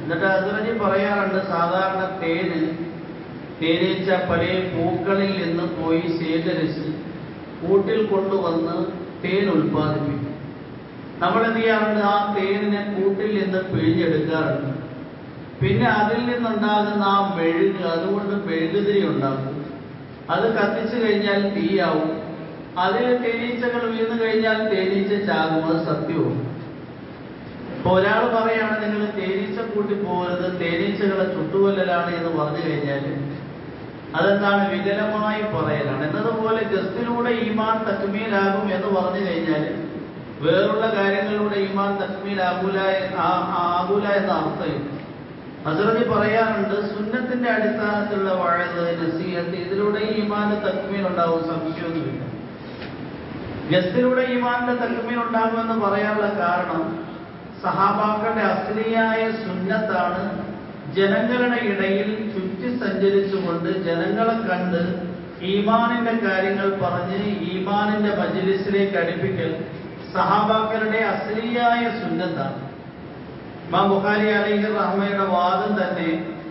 എന്നിട്ട് അതിറഞ്ഞി പറയാറുണ്ട് സാധാരണ തേന് തേനീച്ച പല പൂക്കളിൽ നിന്ന് പോയി ശേഖരിച്ച് കൂട്ടിൽ കൊണ്ടുവന്ന് തേൻ ഉൽപ്പാദിപ്പിക്കും നമ്മൾ എന്ത് ചെയ്യാറുണ്ട് ആ തേനിനെ കൂട്ടിൽ നിന്ന് പിഴിഞ്ഞെടുക്കാറുണ്ട് പിന്നെ അതിൽ നിന്നുണ്ടാകുന്ന ആ മെഴുക് അതുകൊണ്ട് മെഴുകുതിരി ഉണ്ടാക്കും അത് കത്തിച്ചു കഴിഞ്ഞാൽ തീയാവും അതിൽ തേനീച്ചകൾ വീണ് കഴിഞ്ഞാൽ തേനീച്ച ചാകും അത് സത്യവും ഇപ്പൊ ഒരാൾ പറയാണ് നിങ്ങൾ തേനീച്ച കൂട്ടി പോകരുത് തേനീച്ചകളെ ചുട്ടുകൊല്ലലാണ് എന്ന് പറഞ്ഞു കഴിഞ്ഞാൽ അതെന്താണ് വികലമായി പറയലാണ് എന്നതുപോലെ ഗസ്റ്റിലൂടെ ഈമാൻ തക്മീലാകും എന്ന് പറഞ്ഞു കഴിഞ്ഞാൽ വേറുള്ള കാര്യങ്ങളിലൂടെ ഈമാൻ തക്മീലാകൂല ആ- ആകൂല എന്ന അർത്ഥമില്ല ഹസറതി പറയാറുണ്ട് സുന്നത്തിന്റെ അടിസ്ഥാനത്തിലുള്ള വഴത് നസീഹത്ത് ഇതിലൂടെ ഈമാന്റെ തക്മീൽ ഉണ്ടാവും സംശയമൊന്നുമില്ല ഗസ്റ്റിലൂടെ ഈമാന്റെ തക്മീൽ ഉണ്ടാകുമെന്ന് പറയാനുള്ള കാരണം സഹാബാക്കളുടെ അസ്ലിയായ സുന്നത്താണ് ജനങ്ങളുടെ ഇടയിൽ ചുറ്റി സഞ്ചരിച്ചുകൊണ്ട് ജനങ്ങളെ കണ്ട് ഈമാനിന്റെ കാര്യങ്ങൾ പറഞ്ഞ് ഈമാനിന്റെ മജ്ലിസിലേക്ക് അടുപ്പിക്കൽ സഹാബാക്കളുടെ അസ്ലിയായ സുന്നത്താണ് ഇമാം ബുഖാരി അലൈഹി റഹ്മയുടെ വാദം തന്നെ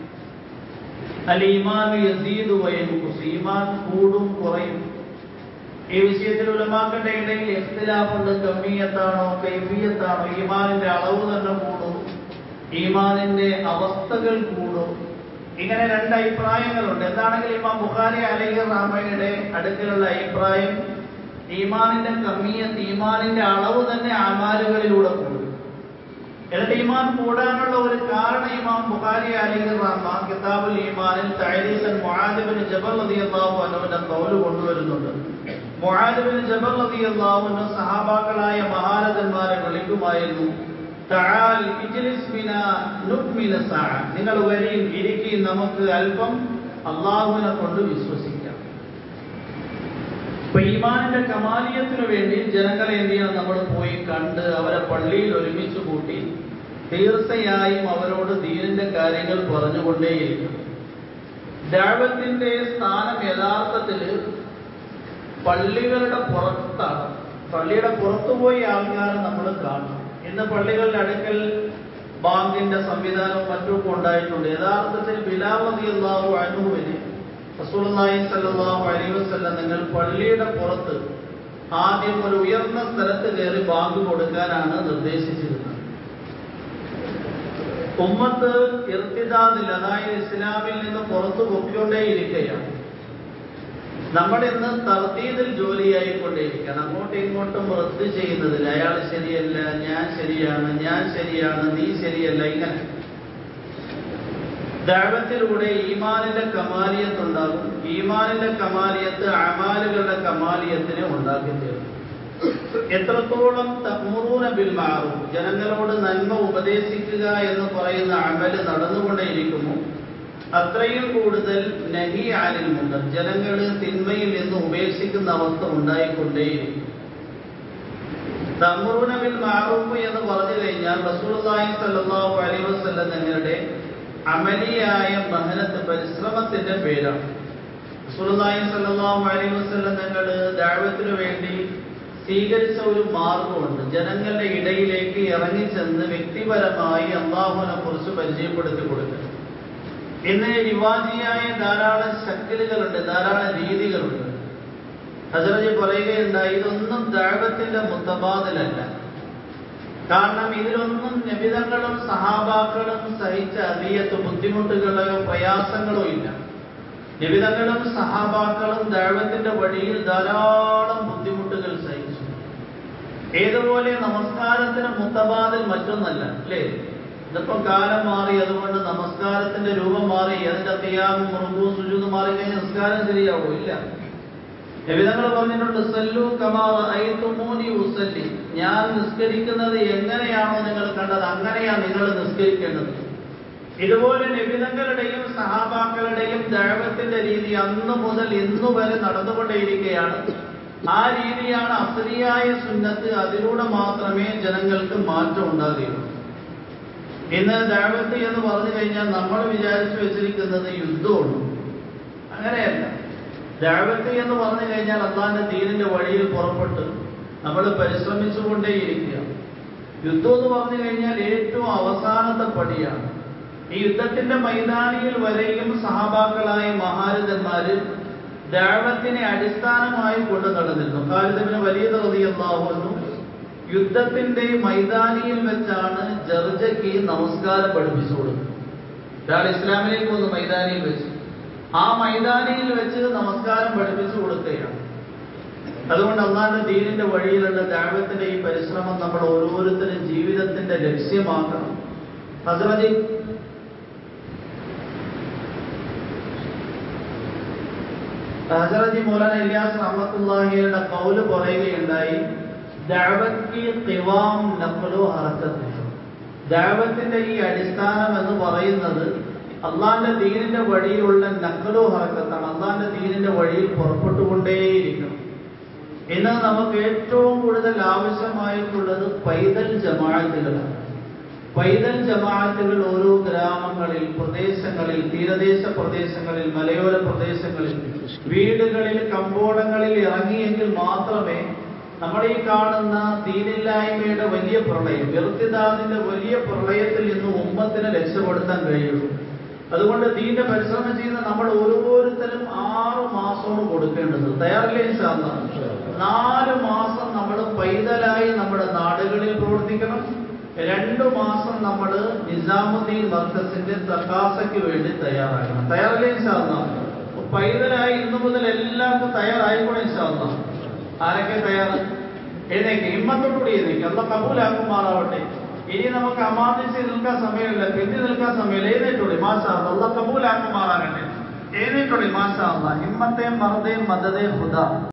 അൽ ഈമാൻ യസീദു വയൻകുസ് ഈമാൻ കൂടും കുറയും ഈ വിഷയത്തിൽ ഉലമാക്കളുടെ ഇടയിൽ ഇഖ്തിലാഫുണ്ട് കമ്മിയത്താണോ കൈഫിയത്താണോ ഈമാനിന്റെ അളവ് തന്നെ കൂടും ഈമാനിന്റെ അവസ്ഥകൾ കൂടും ഇങ്ങനെ രണ്ട് അഭിപ്രായങ്ങളുണ്ട് എന്താണെങ്കിൽ ഇമാം ബുഖാരി അലൈഹി റഹ്മയുടെ അടുക്കലുള്ള അഭിപ്രായം ഈമാനിന്റെ കമ്മിയത്ത് ഈമാനിന്റെ അളവ് തന്നെ അമാലുകളിലൂടെ കൂടും എന്നിട്ട് ഈമാൻ കൂടാനുള്ള ഒരു കാരണം ഇമാം ബുഖാരി അലൈഹി റഹ്മ കിതാബുൽ ഈമാനിൽ തഅരീഖൻ മുആദ് ബിൻ ജബൽ റളിയല്ലാഹു അൻഹുവിന്റെ ഖൗല് കൊണ്ടുവരുന്നുണ്ട് മുആദ് ബിൻ ജബൽ റളിയല്ലാഹു അൻഹു സഹാബാക്കളായ മഹാരഥന്മാരെ വിളിക്കുമായിരുന്നു തആൽ ഇജ്ലിസ് ബിനാ നുക്മില സഅ നിങ്ങൾ വരീൻ ഇരിക്കി നമുക്ക് അല്പം അള്ളാഹുവിനെ കൊണ്ട് വിശ്വസിക്കാം അപ്പൊ ഈമാനിന്റെ കമാലിയത്തിനു വേണ്ടി ജനങ്ങളെ എന്ത് ചെയ്യണം നമ്മൾ പോയി കണ്ട് അവരെ പള്ളിയിൽ ഒരുമിച്ച് കൂട്ടി തീർച്ചയായും അവരോട് ദീനിന്റെ കാര്യങ്ങൾ പറഞ്ഞുകൊണ്ടേയിരിക്കും ദാവത്തിന്റെ സ്ഥാനം യഥാർത്ഥത്തിൽ പള്ളികളുടെ പുറത്താണ് പള്ളിയുടെ പുറത്തു പോയി ആൾക്കാർ നമ്മൾ കാണും ഇന്ന് പള്ളികളുടെ അടുക്കൽ ബാങ്കിന്റെ സംവിധാനവും മറ്റുമൊക്കെ ഉണ്ടായിട്ടുണ്ട് യഥാർത്ഥത്തിൽ ബിലാവതി അള്ളാഹു അനുവിന് റസൂലുള്ളാഹി സ്വല്ലല്ലാഹു അലൈഹി വസല്ലം നിങ്ങൾ പള്ളിയുടെ പുറത്ത് ആദ്യം ഒരു ഉയർന്ന സ്ഥലത്ത് കയറി ബാങ്ക് കൊടുക്കാനാണ് നിർദ്ദേശിച്ചിരുന്നത് ഉമ്മത്ത് ഇർത്തിദാദിൽ അതായത് ഇസ്ലാമിൽ നിന്ന് പുറത്തു പൊക്കിക്കൊണ്ടേയിരിക്കുകയാണ് നമ്മൾ ഇന്ന് തർത്തീതിൽ ജോലിയായിക്കൊണ്ടേയിരിക്കുകയാണ് അങ്ങോട്ടും ഇങ്ങോട്ടും റദ്ദ് ചെയ്യുന്നതിൽ അയാൾ ശരിയല്ല ഞാൻ ശരിയാണ് ഞാൻ ശരിയാണ് നീ ശരിയല്ല ഇങ്ങനെ ദാവത്തിലൂടെ ഈമാനിന്റെ കമാലിയത്ത് ഉണ്ടാകും ഈമാനിന്റെ കമാലിയത്ത് അമാലുകളുടെ കമാലിയത്തിനെ ഉണ്ടാക്കി തീർക്കും എത്രത്തോളം തമൂറൂന ബിൽ മാറും ജനങ്ങളോട് നന്മ ഉപദേശിക്കുക എന്ന് പറയുന്ന അമല് നടന്നുകൊണ്ടേയിരിക്കുമോ അത്രയും കൂടുതൽ നഹി ആലിൽ മുണ്ട് ജനങ്ങൾ തിന്മയിൽ നിന്ന് ഉപേക്ഷിക്കുന്ന അവസ്ഥ ഉണ്ടായിക്കൊണ്ടേയിരിക്കും തമൂറൂന ബിൽ മാറൂഫ് എന്ന് പറഞ്ഞു കഴിഞ്ഞാൽ റസൂലുള്ളാഹി സ്വല്ലല്ലാഹു അലൈഹി വസല്ലം തങ്ങളുടെ അമലിയായ മഹനത്ത് പരിശ്രമത്തിന്റെ പേരാണ് റസൂലുള്ളാഹി സ്വല്ലല്ലാഹു അലൈഹി വസല്ലം തങ്ങൾ ദഅവത്തിന് വേണ്ടി സ്വീകരിച്ച ഒരു മാർഗമുണ്ട് ജനങ്ങളുടെ ഇടയിലേക്ക് ഇറങ്ങിച്ചെന്ന് വ്യക്തിപരമായി അള്ളാഹുവിനെ കുറിച്ച് പരിചയപ്പെടുത്തി കൊടുക്കുക ഇന്ന് റിവാജിയായ ധാരാളം ശക്തികളുണ്ട് ധാരാളം രീതികളുണ്ട് ഹസറജി പറയുകയുണ്ടായി ഇതൊന്നും ദാവത്തിന്റെ മുത്തബാദിലല്ല കാരണം ഇതിലൊന്നും നിബിതങ്ങളും സഹാബാക്കളും സഹിച്ച അതിയത്ത് ബുദ്ധിമുട്ടുകളോ പ്രയാസങ്ങളോ ഇല്ല നിബിതങ്ങളും സഹാബാക്കളും ദൈവത്തിന്റെ വഴിയിൽ ധാരാളം ബുദ്ധിമുട്ടുകൾ സഹിച്ചു ഏതുപോലെ നമസ്കാരത്തിന് മുത്തബാദിൽ മറ്റൊന്നല്ല അല്ലേ ഇതിപ്പം കാലം മാറി അതുകൊണ്ട് നമസ്കാരത്തിന്റെ രൂപം മാറി അതിന്റെ തിയാമും മുറുകും സുജൂത് മാറി കഴിഞ്ഞാൽ നിസ്കാരം ശരിയാവോ ഇല്ല നിബിതങ്ങൾ പറഞ്ഞിട്ടുണ്ട് സല്ലു കമാർ ഐത്തുമൂനി ഉസല്ലി ഞാൻ നിസ്കരിക്കുന്നത് എങ്ങനെയാണോ നിങ്ങൾ കണ്ടത് അങ്ങനെയാണ് നിങ്ങൾ നിസ്കരിക്കേണ്ടത് ഇതുപോലെ നിബിതങ്ങളുടെയും സഹാബാക്കളുടെയും ദൈവത്തിന്റെ രീതി അന്ന് മുതൽ ഇന്നു വരെ നടന്നുകൊണ്ടേയിരിക്കുകയാണ് ആ രീതിയാണ് അസലിയായ സുന്നത്ത് അതിലൂടെ മാത്രമേ ജനങ്ങൾക്ക് മാറ്റം ഉണ്ടാകുകയുള്ളൂ ഇന്ന് ദൈവത്ത് എന്ന് പറഞ്ഞു കഴിഞ്ഞാൽ നമ്മൾ വിചാരിച്ചു വെച്ചിരിക്കുന്നത് യുദ്ധമാണ് അങ്ങനെയല്ല ദൈവത്ത് എന്ന് പറഞ്ഞു കഴിഞ്ഞാൽ അള്ളാന്റെ ദീനിന്റെ വഴിയിൽ പുറപ്പെട്ട് നമ്മൾ പരിശ്രമിച്ചുകൊണ്ടേയിരിക്കുക യുദ്ധം എന്ന് പറഞ്ഞു കഴിഞ്ഞാൽ ഏറ്റവും അവസാനത്തെ പടിയാണ് ഈ യുദ്ധത്തിന്റെ മൈതാനിയിൽ വരെയും സഹാബാക്കളായ മഹാരഥന്മാര് ദാവത്തിനെ അടിസ്ഥാനമായി കൊണ്ടു നടന്നിരുന്നു ഖാലിദിന് വലിയ റളിയല്ലാഹു യുദ്ധത്തിന്റെ മൈതാനിയിൽ വെച്ചാണ് ജർജയ്ക്ക് നമസ്കാരം പഠിപ്പിച്ചു കൊടുക്കുന്നത് ഒരാൾ ഇസ്ലാമിലേക്ക് വന്നു മൈതാനിയിൽ വെച്ച് ആ മൈതാനിയിൽ വെച്ച് നമസ്കാരം പഠിപ്പിച്ചു കൊടുക്കുകയാണ് അതുകൊണ്ട് അള്ളാന്റെ ദീനിന്റെ വഴിയിലുള്ള ദാവത്തിന്റെ ഈ പരിശ്രമം നമ്മൾ ഓരോരുത്തരും ജീവിതത്തിന്റെ ലക്ഷ്യമാക്കണം ഹസ്രജി ഹസറജി മൗലാന ഇലിയാസ് റഹ്മത്തുള്ളാഹിയുടെ കൗല് പറയുകയുണ്ടായി ദഅവത്തി ഖിവാം നഖ്ലു ഹറക്കത്ത് ദഅവത്തിന്റെ ഈ അടിസ്ഥാനം എന്ന് പറയുന്നത് അള്ളാന്റെ ദീനിന്റെ വഴിയിലുള്ള നഖ്ലു ഹറക്കത്താണ് അള്ളാന്റെ ദീനിന്റെ വഴിയിൽ പുറപ്പെട്ടുകൊണ്ടേയിരിക്കണം ഇന്ന് നമുക്ക് ഏറ്റവും കൂടുതൽ ആവശ്യമായിട്ടുള്ളത് പൈതൽ ജമാഅത്തുകളാണ് പൈതൽ ജമാഅത്തുകൾ ഓരോ ഗ്രാമങ്ങളിൽ പ്രദേശങ്ങളിൽ തീരദേശ പ്രദേശങ്ങളിൽ മലയോര പ്രദേശങ്ങളിൽ വീടുകളിൽ കമ്പോളങ്ങളിൽ ഇറങ്ങിയെങ്കിൽ മാത്രമേ നമ്മൾ ഈ കാണുന്ന ദീനില്ലായ്മയുടെ വലിയ പ്രളയം വെറുത്തിദാദിന്റെ വലിയ പ്രളയത്തിൽ നിന്ന് ഉമ്മത്തിനെ രക്ഷപ്പെടുത്താൻ കഴിയുള്ളൂ അതുകൊണ്ട് ദീന്റെ പരിശ്രമം ചെയ്യുന്ന നമ്മൾ ഓരോരുത്തരും ആറു മാസമാണ് കൊടുക്കേണ്ടത് തയ്യാറില്ലേ സാധാ നാല് മാസം നമ്മൾ പൈതലായി നമ്മുടെ നാടുകളിൽ പ്രവർത്തിക്കണം രണ്ടു മാസം നമ്മൾ നിസാമുദ്ദീൻ മർക്കസിന്റെ തക്കാസയ്ക്ക് വേണ്ടി തയ്യാറാക്കണം തയ്യാറല്ലേ സാധാ പൈതലായി ഇന്നു മുതൽ എല്ലാവർക്കും തയ്യാറായിക്കൂടെ സാധാ ആരൊക്കെ തയ്യാറ് എഴുന്നേക്ക് ഹിമ്മത്തോടുകൂടി എഴുന്നേക്ക് അല്ല കബൂലാക്കുമാറാവട്ടെ ഇനി നമുക്ക് അമാദിച്ച് നിൽക്കാൻ സമയമില്ല പിന്തി നിൽക്കാൻ സമയമില്ല എഴുന്നേറ്റോളി മാസാ അല്ല കബൂലാക്കുമാറാകട്ടെ എഴുന്നേറ്റോളി മാസാ ഹിമ്മത്തെയും മറുതയും മദതേ ഹുദ